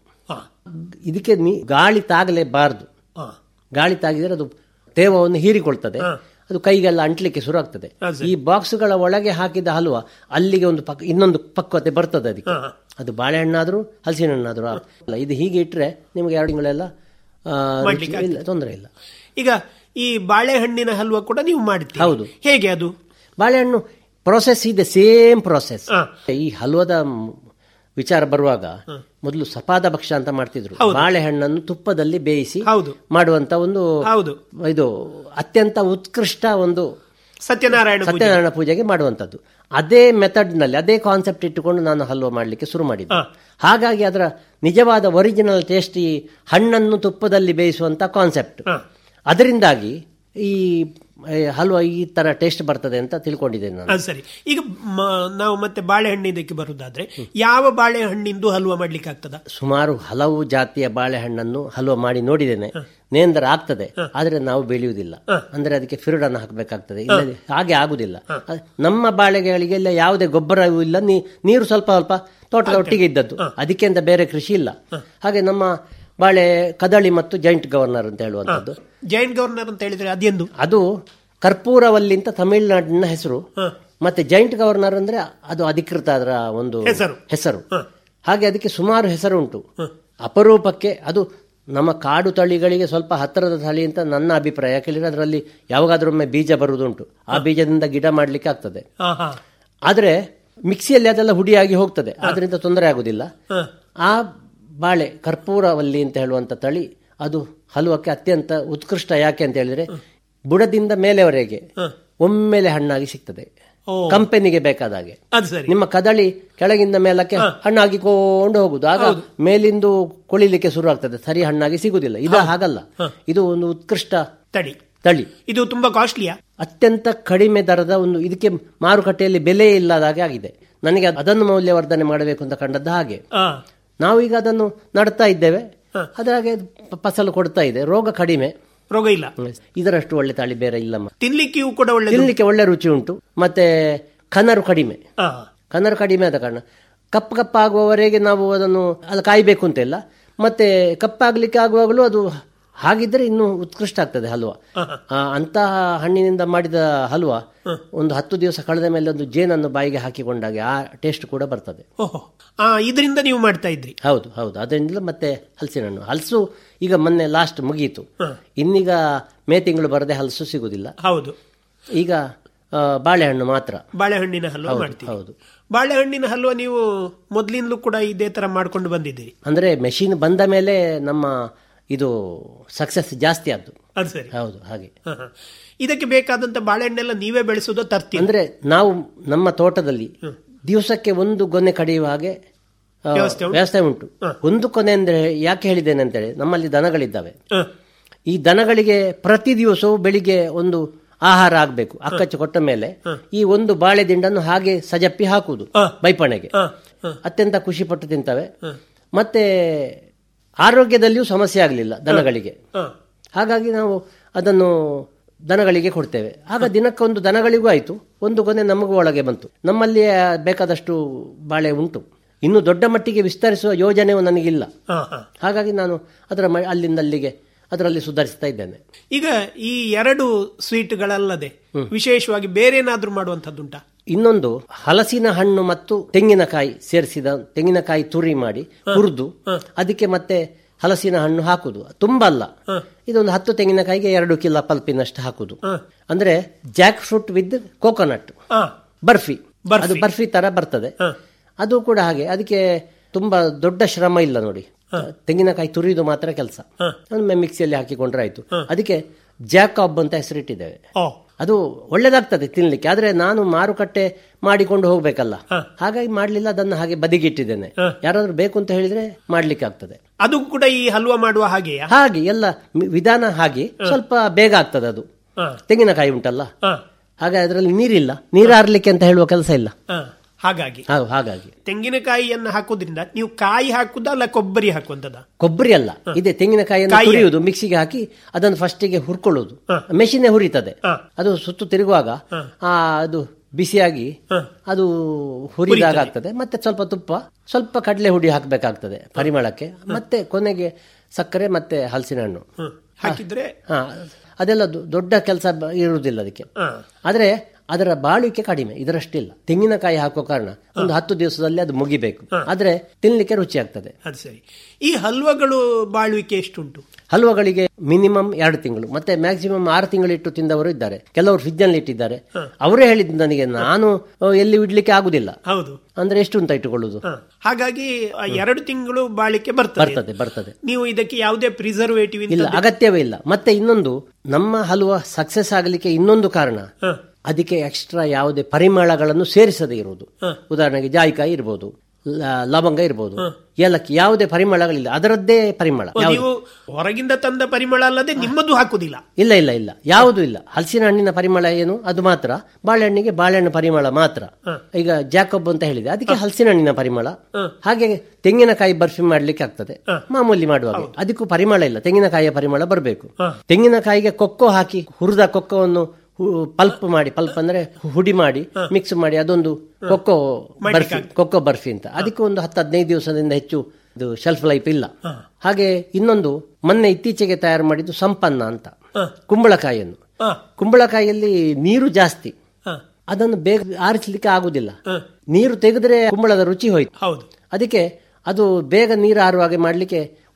ಇದಕ್ಕೆ ನೀ- ಗಾಳಿ ತಾಗಲೇಬಾರದು ಗಾಳಿ ತಾಗಿದರೆ ಅದು ತೇವವನ್ನು ಹೀರಿಕೊಳ್ತದೆ ಅದು ಕೈಗೆಲ್ಲ ಅಂಟ್ಲಿಕ್ಕೆ ಶುರು ಆಗ್ತದೆ ಈ ಬಾಕ್ಸ್ಗಳ ಒಳಗೆ ಹಾಕಿದ ಹಲ್ವಾ ಅಲ್ಲಿಗೆ ಒಂದು ಪಕ್ ಇನ್ನೊಂದು ಪಕ್ವತೆ ಬರ್ತದೆ ಅದಕ್ಕೆ ಅದು ಬಾಳೆಹಣ್ಣಾದ್ರೂ ಹಲಸಿನ ಹಣ್ಣಾದ್ರೂ ಅಲ್ಲ ಇದು ಹೀಗೆ ಇಟ್ರೆ ನಿಮಗೆ ಎರಡು ತಿಂಗಳೆಲ್ಲ ಆ, ರುಚಿ- ಇಲ್ಲ ತೊಂದರೆ ಇಲ್ಲ ಈಗ ಈ ಬಾಳೆಹಣ್ಣಿನ ಹಲ್ವಾ ಕೂಡ ನೀವು ಮಾಡ್ತೀರಿ ಹೌದು. ಹೇಗೆ ಅದು ಬಾಳೆಹಣ್ಣು ಪ್ರೊಸೆಸ್ ಇದೆ ಸೇಮ್ ಪ್ರೊಸೆಸ್ ಹಾ. ಈ ಹಲ್ವದ ಮ್- ವಿಚಾರ ಬರುವಾಗ ಮೊದಲು ಸಪಾದ ಭಕ್ಷ್ಯ ಅಂತ ಮಾಡ್ತಿದ್ರು ಬಾಳೆಹಣ್ಣನ್ನು ತುಪ್ಪದಲ್ಲಿ ಬೇಯಿಸಿ ಹೌದು. ಮಾಡುವಂತ ಒಂದು ಹೌದು ಇದು ಅತ್ಯಂತ ಉತ್ಕೃಷ್ಟ ಒಂದು ಸತ್ಯನಾರಾಯಣ ಪೂಜೆ ಸತ್ಯನಾರಾಯಣ ಪೂಜೆಗೆ ಮಾಡುವಂತದ್ದು ಅದೇ ಮೆಥಡ್ ನಲ್ಲಿ ಅದೇ ಕಾನ್ಸೆಪ್ಟ್ ಇಟ್ಟುಕೊಂಡು ನಾನು ಹಲ್ವಾ ಮಾಡಲಿಕ್ಕೆ ಶುರು ಮಾಡಿದ್ದೆ ಹಾಗಾಗಿ ಅದರ ನಿಜವಾದ ಒರಿಜಿನಲ್ ಟೇಸ್ಟ್ ಈ ಹಣ್ಣನ್ನು ತುಪ್ಪದಲ್ಲಿ ಬೇಯಿಸುವಂತ ಕಾನ್ಸೆಪ್ಟ್ ಅದರಿಂದಾಗಿ ಈ ಈ ಹಲ್ವಾ ಈ ತರ ಟೇಸ್ಟ್ ಬರ್ತದೆ ಅಂತ ತಿಳ್ಕೊಂಡಿದ್ದೇನೆ ನಾನು ಅದು ಸರಿ ಈಗ ಮ- ನಾವು ಮತ್ತೆ ಬಾಳೆಹಣ್ಣಿದಕ್ಕೆ ಬರುದಾದ್ರೆ ಯಾವ ಬಾಳೆಹಣ್ಣಿಂದು ಹಲ್ವಾ ಮಾಡ್ಲಿಕ್ಕೆ ಆಗ್ತದ ಸುಮಾರು ಹಲವು ಜಾತಿಯ ಬಾಳೆಹಣ್ಣನ್ನು ಹಲ್ವಾ ಮಾಡಿ ನೋಡಿದ್ದೇನೆ ನೇಂದ್ರ ಆಗ್ತದೆ ಆದ್ರೆ ನಾವು ಬೆಳೆಯುವುದಿಲ್ಲ ಅಂದ್ರೆ ಅದಕ್ಕೆ ಫಿರುಡನ್ನು ಹಾಕಬೇಕಾಗ್ತದೆ ಇಲ್ಲದೆ ಹಾಗೆ ಆಗುದಿಲ್ಲ ಅದ್- ನಮ್ಮ ಬಾಳೆಗಳಿಗೆಲ್ಲ ಯಾವುದೇ ಗೊಬ್ಬರವೂ ಇಲ್ಲ ನೀ- ನೀರು ಸ್ವಲ್ಪ ಸ್ವಲ್ಪ ತೋಟದ ಒಟ್ಟಿಗೆ ಇದ್ದದ್ದು ಅದಕ್ಕೆ ಅಂತ ಬೇರೆ ಕೃಷಿ ಇಲ್ಲ ಹಾಗೆ ನಮ್ಮ ಬಾಳೆ ಕದಳಿ ಮತ್ತು ಜೈಂಟ್ ಗವರ್ನರ್ ಅಂತ ಹೇಳುವಂತದ್ದು ಜೈಂಟ್ ಗವರ್ನರ್ ಅಂತ ಹೇಳಿದ್ರೆ ಅದೆಂದು ಅದು ಕರ್ಪೂರವಲ್ಲಿ ಅಂತ ತಮಿಳುನಾಡಿನ ಹೆಸರು ಮತ್ತೆ ಜೈಂಟ್ ಗವರ್ನರ್ ಅಂದ್ರೆ ಅದು ಅಧಿಕೃತ ಅದರ ಒಂದು ಹೆಸರು. ಹೆಸರು ಹಾಗೆ ಅದಕ್ಕೆ ಸುಮಾರು ಹೆಸರು ಉಂಟು ಅಪರೂಪಕ್ಕೆ ಅದು ನಮ್ಮ ಕಾಡು ತಳಿಗಳಿಗೆ ಸ್ವಲ್ಪ ಹತ್ತಿರದ ತಳಿ ಅಂತ ನನ್ನ ಅಭಿಪ್ರಾಯ ಯಾಕೆಂದ್ರೆ ಅದರಲ್ಲಿ ಯಾವಾಗಾದ್ರೊಮ್ಮೆ ಬೀಜ ಬರುವುದುಂಟು ಆ ಬೀಜದಿಂದ ಗಿಡ ಮಾಡಲಿಕ್ಕೆ ಆಗ್ತದೆ ಹಾ ಹಾ ಆದ್ರೆ ಮಿಕ್ಸಿಯಲ್ಲಿ ಅದೆಲ್ಲ ಹುಡಿಯಾಗಿ ಹೋಗ್ತದೆ ಅದರಿಂದ ತೊಂದರೆ ಆಗುದಿಲ್ಲ ಹಾ. ಆ ಬಾಳೆ ಕರ್ಪೂರವಲ್ಲಿ ಅಂತ ಹೇಳುವಂತ ತಳಿ ಅದು ಹಲುವಕ್ಕೆ ಅತ್ಯಂತ ಉತ್ಕೃಷ್ಟ ಯಾಕೆ ಅಂತ ಹೇಳಿದ್ರೆ ಬುಡದಿಂದ ಮೇಲೆವರೆಗೆ ಒಮ್ಮೆಲೆ ಹಣ್ಣಾಗಿ ಸಿಗ್ತದೆ ಓ. ಕಂಪನಿಗೆ ಬೇಕಾದ ಹಾಗೆ ಅದು ಸರಿ ನಿಮ್ಮ ಕದಳಿ ಕೆಳಗಿಂದ ಮೇಲಕ್ಕೆ ಹಣ್ಣಾಗಿಕೊಂಡು ಹೋಗುದು ಆಗ ಮೇಲಿಂದು ಕೊಳಿಲಿಕ್ಕೆ ಶುರು ಆಗ್ತದೆ ಸರಿ ಹಣ್ಣಾಗಿ ಸಿಗುದಿಲ್ಲ ಇದು ಹಾಗಲ್ಲ ಇದು ಒಂದು ಉತ್ಕೃಷ್ಟ ತಡಿ ತಳಿ ಇದು ತುಂಬಾ ಕಾಸ್ಟ್ಲಿಯಾ ಅತ್ಯಂತ ಕಡಿಮೆ ದರದ ಒಂದು ಇದಕ್ಕೆ ಮಾರುಕಟ್ಟೆಯಲ್ಲಿ ಬೆಲೆ ಇಲ್ಲದ ಹಾಗೆ ಆಗಿದೆ ನನಗೆ ಅದನ್ನು ಮೌಲ್ಯವರ್ಧನೆ ಮಾಡಬೇಕು ಅಂತ ಕಂಡದ್ದು ಹಾಗೆ ಹಾ ನಾವೀಗ ಅದನ್ನು ನಡ್ತಾ ಇದ್ದೇವೆ ಅದ್ರಾಗೆ ಪ- ಫಸಲು ಕೊಡ್ತಾ ಇದೆ ರೋಗ ಕಡಿಮೆ ರೋಗ ಇಲ್ಲ ಇದರಷ್ಟು ಒಳ್ಳೆ ತಳಿ ಬೇರೆ ಇಲ್ಲಮ್ಮ ತಿನ್ಲಿಕ್ಕಿಯೂ ಕೂಡ ಒಳ್ಳೆದು ತಿನ್ಲಿಕ್ಕೆ ಒಳ್ಳೆ ರುಚಿ ಉಂಟು ಮತ್ತೆ ಕನರು ಕಡಿಮೆ ಹಾ ಕನರು ಕಡಿಮೆ ಆದ ಕಾರಣ ಕಪ್ಪು ಕಪ್ಪಾಗುವವರೆಗೆ ನಾವು ಅದನ್ನು ಅದು ಕಾಯಬೇಕು ಅಂತ ಇಲ್ಲ ಮತ್ತೆ ಕಪ್ಪಾಗ್ಲಿಕ್ಕೆ ಆಗುವಾಗಲೂ ಅದು ಹಾಗಿದ್ರೆ ಇನ್ನೂ ಉತ್ಕೃಷ್ಟ ಆಗ್ತದೆ ಹಲ್ವಾ ಆ, ಅಂತಹ ಹಣ್ಣಿನಿಂದ ಮಾಡಿದ ಹಲ್ವಾ ಒಂದು ಹತ್ತು ದಿವಸ ಕಳೆದ ಮೇಲೆ ಒಂದು ಜೇನನ್ನು ಬಾಯಿಗೆ ಹಾಕಿಕೊಂಡಾಗ ಆ ಟೇಸ್ಟ್ ಕೂಡ ಬರ್ತದೆ ಓಹೋ ಆ ಇದರಿಂದ ನೀವು ಮಾಡ್ತಾ ಇದ್ರಿ ಹೌದು ಹೌದು ಅದರಿಂದ ಮತ್ತೆ ಹಲಸಿನ ಹಣ್ಣು ಹಲಸು ಈಗ ಮೊನ್ನೆ ಲಾಸ್ಟ್ ಮುಗೀತು ಇನ್ನೀಗ ಮೇ ತಿಂಗಳು ಬರದೆ ಹಲಸು ಸಿಗುದಿಲ್ಲ ಹೌದು ಈಗ ಆ, ಬಾಳೆಹಣ್ಣು ಮಾತ್ರ ಬಾಳೆಹಣ್ಣಿನ ಹಲ್ವಾ ಮಾಡ್ತೀವಿ ಹೌದು ಬಾಳೆಹಣ್ಣಿನ ಹಲ್ವಾ ನೀವು ಮೊದ್ಲಿಂದಲೂ ಕೂಡ ಇದೇ ತರ ಮಾಡ್ಕೊಂಡು ಬಂದಿದ್ದೀರಿ ಅಂದ್ರೆ ಮೆಷಿನ್ ಬಂದ ಮೇಲೆ ನಮ್ಮ ಇದು ಸಕ್ಸಸ್ ಜಾಸ್ತಿ ಆದ್ದು ಅದು ಸರಿ ಹೌದು ಹಾಗೆ ಹಾ, ಹಾ. ಇದಕ್ಕೆ ಬೇಕಾದಂತ ಬಾಳೆಹಣ್ಣೆಲ್ಲ ನೀವೇ ಬೆಳೆಸೋದು ತರ್ತೀವಿ ಅಂದ್ರೆ ನಾವು ನಮ್ಮ ತೋಟದಲ್ಲಿ ದಿವಸಕ್ಕೆ ಒಂದು ಗೊನೆ ಕಡಿಯುವ ಹಾಗೆ ಆ, ವ್ಯವಸ್ಥೆ ಉಂಟು? ವ್ಯವಸ್ಥೆ ಉಂಟು ಒಂದು ಕೊನೆ ಅಂದ್ರೆ ಯಾಕೆ ಹೇಳಿದ್ದೇನೆ ಅಂತೇಳಿ ನಮ್ಮಲ್ಲಿ ದನಗಳಿದ್ದಾವೆ ಹ. ಈ ದನಗಳಿಗೆ ಪ್ರತಿ ದಿವಸವೂ ಬೆಳಿಗ್ಗೆ ಒಂದು ಆಹಾರ ಆಗ್ಬೇಕು ಅಕ್ಕಚ್ಚು ಕೊಟ್ಟ ಮೇಲೆ ಈ ಒಂದು ಬಾಳೆ ದಿಂಡನ್ನು ಹಾಗೆ ಸಜಪ್ಪಿ ಹಾಕುವುದು ಬೈಪಣೆಗೆ ಹ, ಹ. ಅತ್ಯಂತ ಖುಷಿ ಪಟ್ಟು ತಿಂತವೆ ಮತ್ತೆ ಆರೋಗ್ಯದಲ್ಲಿಯೂ ಸಮಸ್ಯೆ ಆಗಲಿಲ್ಲ ದನಗಳಿಗೆ ಹ. ಹಾಗಾಗಿ ನಾವು ಅದನ್ನು ದನಗಳಿಗೆ ಕೊಡ್ತೇವೆ ಆಗ ದಿನಕ್ಕೊಂದು ದನಗಳಿಗೂ ಆಯಿತು ಒಂದು ಕೊನೆ ನಮಗೂ ಒಳಗೆ ಬಂತು ನಮ್ಮಲ್ಲಿ ಬೇಕಾದಷ್ಟು ಬಾಳೆ ಉಂಟು ಇನ್ನು ದೊಡ್ಡ ಮಟ್ಟಿಗೆ ವಿಸ್ತರಿಸುವ ಯೋಜನೆಯೂ ನನಗಿಲ್ಲ ಹ, ಹ. ಹಾಗಾಗಿ ನಾನು ಅದರ ಮ- ಅಲ್ಲಿಂದ ಅಲ್ಲಿಗೆ ಅದರಲ್ಲಿ ಸುಧಾರಿಸ್ತಾ ಇದ್ದೇನೆ ಈಗ ಈ ಎರಡು ಸ್ವೀಟ್ಗಳಲ್ಲದೆ ವಿಶೇಷವಾಗಿ ಬೇರೇನಾದ್ರೂ ಮಾಡುವಂತದ್ದುಂಟಾ ಇನ್ನೊಂದು ಹಲಸಿನ ಹಣ್ಣು ಮತ್ತು ತೆಂಗಿನಕಾಯಿ ಸೇರಿಸಿದ ತೆಂಗಿನಕಾಯಿ ತುರಿ ಮಾಡಿ ಹುರಿದು ಅದಕ್ಕೆ ಮತ್ತೆ ಹಲಸಿನ ಹಣ್ಣು ಹಾಕುದು ತುಂಬಾ ಅಲ್ಲ ಇದೊಂದು ಹತ್ತು ತೆಂಗಿನಕಾಯಿಗೆ ಎರಡು ಕಿಲೋ ಪಲ್ಪಿನಷ್ಟು ಹಾಕುದು ಅಂದ್ರೆ ಜಾಕ್ ಫ್ರೂಟ್ ವಿತ್ ಕೋಕೋನಟ್ ಹ. ಬರ್ಫಿ ಬರ್ಫಿ. ಅದು ಬರ್ಫಿ ತರ ಬರ್ತದೆ ಅದು ಕೂಡ ಹಾಗೆ ಅದಕ್ಕೆ ತುಂಬಾ ದೊಡ್ಡ ಶ್ರಮ ಇಲ್ಲ ನೋಡಿ ತೆಂಗಿನಕಾಯಿ ತುರಿದು ಮಾತ್ರ ಕೆಲಸ ಒಮ್ಮೆ ಮಿಕ್ಸಿಯಲ್ಲಿ ಹಾಕಿಕೊಂಡ್ರೆ ಆಯ್ತು ಅದಕ್ಕೆ ಜಾಕಾಬ್ ಅಂತ ಹೆಸರಿಟ್ಟಿದ್ದೇವೆ ಓ ಅದು ಒಳ್ಳೇದಾಗ್ತದೆ ತಿನ್ಲಿಕ್ಕೆ ಆದ್ರೆ ನಾನು ಮಾರುಕಟ್ಟೆ ಮಾಡಿಕೊಂಡು ಹೋಗ್ಬೇಕಲ್ಲ ಹಾಗಾಗಿ ಮಾಡ್ಲಿಲ್ಲ ಅದನ್ನು ಹಾಗೆ ಬದಿಗಿಟ್ಟಿದ್ದೇನೆ ಯಾರಾದ್ರೂ ಬೇಕು ಅಂತ ಹೇಳಿದ್ರೆ ಮಾಡ್ಲಿಕ್ಕೆ ಆಗ್ತದೆ ಅದು ಕೂಡ ಈ ಹಲ್ವಾ ಮಾಡುವ ಹಾಗೆಯಾ ಹಾಗೆ ಎಲ್ಲ ಮಿ- ವಿಧಾನ ಹಾಗೆ ಸ್ವಲ್ಪ ಬೇಗ ಆಗ್ತದೆ ಅದು ಹ. ತೆಂಗಿನಕಾಯಿ ಉಂಟಲ್ಲ ಹ. ಹಾಗೆ ಅದರಲ್ಲಿ ನೀರಿಲ್ಲ ನೀರಾರ್ಲಿಕ್ಕೆ ಅಂತ ಹೇಳುವ ಕೆಲಸ ಇಲ್ಲ ಹ. ಹಾಗಾಗಿ ಹಾ, ಹಾಗಾಗಿ ತೆಂಗಿನಕಾಯಿಯನ್ನು ಹಾಕೋದ್ರಿಂದ ನೀವು ಕಾಯಿ ಹಾಕುದ ಅಲ್ಲ ಕೊಬ್ಬರಿ ಹಾಕುವಂತದ ಕೊಬ್ಬರಿ ಅಲ್ಲ ಇದೆ ತೆಂಗಿನಕಾಯಿಯನ್ನು ಕಾಯಿ. ತುರಿಯುವುದು ಮಿಕ್ಸಿಗೆ ಹಾಕಿ ಅದನ್ನು ಫಸ್ಟಿಗೆ ಹುರ್ಕೊಳ್ಳುವುದು ಮೆಷಿನ್ ಹುರಿತದೆ ಹ. ಅದು ಸುತ್ತು ತಿರುಗುವಾಗ ಆ ಅದು ಬಿಸಿಯಾಗಿ ಅದು ಹುರಿದಾಗ ಆಗ್ತದೆ ಮತ್ತೆ ಸ್ವಲ್ಪ ತುಪ್ಪ ಸ್ವಲ್ಪ ಕಡಲೆ ಹುಡಿ ಹಾಕಬೇಕಾಗ್ತದೆ ಪರಿಮಳಕ್ಕೆ ಮತ್ತೆ ಕೊನೆಗೆ ಸಕ್ಕರೆ ಮತ್ತೆ ಹಲಸಿನ ಹಣ್ಣು ಹಾಕಿದ್ರೆ ಹಾ ಅದೆಲ್ಲ ದೊ- ದೊಡ್ಡ ಕೆಲಸ ಇರುವುದಿಲ್ಲ ಅದಕ್ಕೆ ಹ. ಆದ್ರೆ ಅದರ ಬಾಳಿಕೆ ಕಡಿಮೆ ಇದರಷ್ಟಿಲ್ಲ ತೆಂಗಿನಕಾಯಿ ಹಾಕೋ ಕಾರಣ ಒಂದು ಹತ್ತು ದಿವಸದಲ್ಲಿ ಅದು ಮುಗಿಬೇಕು ಆದ್ರೆ ತಿನ್ಲಿಕ್ಕೆ ರುಚಿ ಆಗ್ತದೆ ಅದು ಸರಿ ಈ ಹಲ್ವಗಳು ಬಾಳುವಿಕೆ ಎಷ್ಟುಂಟು ಹಲ್ವಗಳಿಗೆ ಮಿನಿಮಮ್ ಎರಡು ತಿಂಗಳು ಮತ್ತೆ ಮ್ಯಾಕ್ಸಿಮಮ್ ಆರು ತಿಂಗಳು ಇಟ್ಟು ತಿಂದವರು ಇದ್ದಾರೆ ಕೆಲವರು ಫ್ರಿಜ್ ನಲ್ಲಿ ಇಟ್ಟಿದ್ದಾರೆ ಅವರೇ ಹೇಳಿದ್ದು ನನಗೆ ನಾನು ಅಹ್, ಎಲ್ಲಿ ಇಡ್ಲಿಕ್ಕೆ ಆಗುದಿಲ್ಲ ಹೌದು ಅಂದ್ರೆ ಎಷ್ಟು ಅಂತ ಇಟ್ಟುಕೊಳ್ಳುದು ಹ. ಹಾಗಾಗಿ ಆ ಎರಡು ತಿಂಗಳು ಬಾಳಿಕೆ ಬರ್ತದೆ ಬರ್ತದೆ ಬರ್ತದೆ ನೀವು ಇದಕ್ಕೆ ಯಾವುದೇ ಪ್ರಿಸರ್ವೇಟಿವ್ ಇಲ್ಲ ಅಗತ್ಯವೇ ಇಲ್ಲ ಮತ್ತೆ ಇನ್ನೊಂದು ನಮ್ಮ ಹಲ್ವ ಸಕ್ಸಸ್ ಆಗಲಿಕ್ಕೆ ಇನ್ನೊಂದು ಕಾರಣ ಅದಕ್ಕೆ ಎಕ್ಸ್ಟ್ರಾ ಯಾವುದೇ ಪರಿಮಳಗಳನ್ನು ಸೇರಿಸದೇ ಇರುವುದು ಉದಾಹರಣೆಗೆ ಜಾಯಿಕಾಯಿ ಇರ್ಬೋದು ಲ- ಲವಂಗ ಇರ್ಬೋದು ಏಲಕ್ಕಿ ಯಾವುದೇ ಪರಿಮಳಗಳಿಲ್ಲ ಅದರದ್ದೇ ಪರಿಮಳ ಯಾವುದು? ನೀವು ಹೊರಗಿಂದ ತಂದ ಪರಿಮಳ ಅಲ್ಲದೆ ನಿಮ್ಮದು ಹಾಕುದಿಲ್ಲ ಇಲ್ಲ ಇಲ್ಲ ಇಲ್ಲ ಯಾವುದೂ ಇಲ್ಲ ಹಲಸಿನ ಹಣ್ಣಿನ ಪರಿಮಳ ಏನು ಅದು ಮಾತ್ರ ಬಾಳೆಹಣ್ಣಿಗೆ ಬಾಳೆಹಣ್ಣು ಪರಿಮಳ ಮಾತ್ರ ಈಗ ಜಾಕಬ್ ಅಂತ ಹೇಳಿದೆ ಅದಕ್ಕೆ ಹಲಸಿನ ಹಣ್ಣಿನ ಪರಿಮಳ ಹಾಗೆ ತೆಂಗಿನಕಾಯಿ ಬರ್ಫಿ ಮಾಡ್ಲಿಕ್ಕೆ ಆಗ್ತದೆ ಮಾಮೂಲಿ ಮಾಡುವಾಗ ಅದಕ್ಕೂ ಪರಿಮಳ ಇಲ್ಲ ತೆಂಗಿನಕಾಯಿಯ ಪರಿಮಳ ಬರಬೇಕು ತೆಂಗಿನಕಾಯಿಗೆ ಕೊಕ್ಕೋ ಹಾಕಿ ಹುರಿದ ಕೊಕ್ಕೋವನ್ನು ಪಲ್ಪ್ ಮಾಡಿ ಪಲ್ಪ್ ಅಂದ್ರೆ ಹುಡಿ ಮಾಡಿ ಮಿಕ್ಸ್ ಮಾಡಿ ಅದೊಂದು ಕೊಕ್ಕೋ ಬರ್ಫಿ ಕೊಕ್ಕೋ ಬರ್ಫಿ ಅಂತ ಅದಕ್ಕೆ ಒಂದು ಹತ್ತು ಹದಿನೈದು ದಿವಸದಿಂದ ಹೆಚ್ಚು ಇದು ಶೆಲ್ಫ್ ಲೈಫ್ ಇಲ್ಲ ಹಾಗೆ ಇನ್ನೊಂದು ಮೊನ್ನೆ ಇತ್ತೀಚೆಗೆ ತಯಾರು ಮಾಡಿದ್ದು ಸಂಪನ್ನ ಅಂತ ಕುಂಬಳಕಾಯಿಯನ್ನು ಹ. ಕುಂಬಳಕಾಯಿಯಲ್ಲಿ ನೀರು ಜಾಸ್ತಿ ಹ. ಅದನ್ನು ಬೇಗ ಆರಿಸಲಿಕ್ಕೆ ಆಗುದಿಲ್ಲ ನೀರು ತೆಗೆದ್ರೆ ಕುಂಬಳದ ರುಚಿ ಹೋಯ್ತು ಹೌದು ಅದಕ್ಕೆ ಅದು ಬೇಗ ನೀರು ಆರುವ ಹಾಗೆ ಮಾಡ್ಲಿಕ್ಕೆ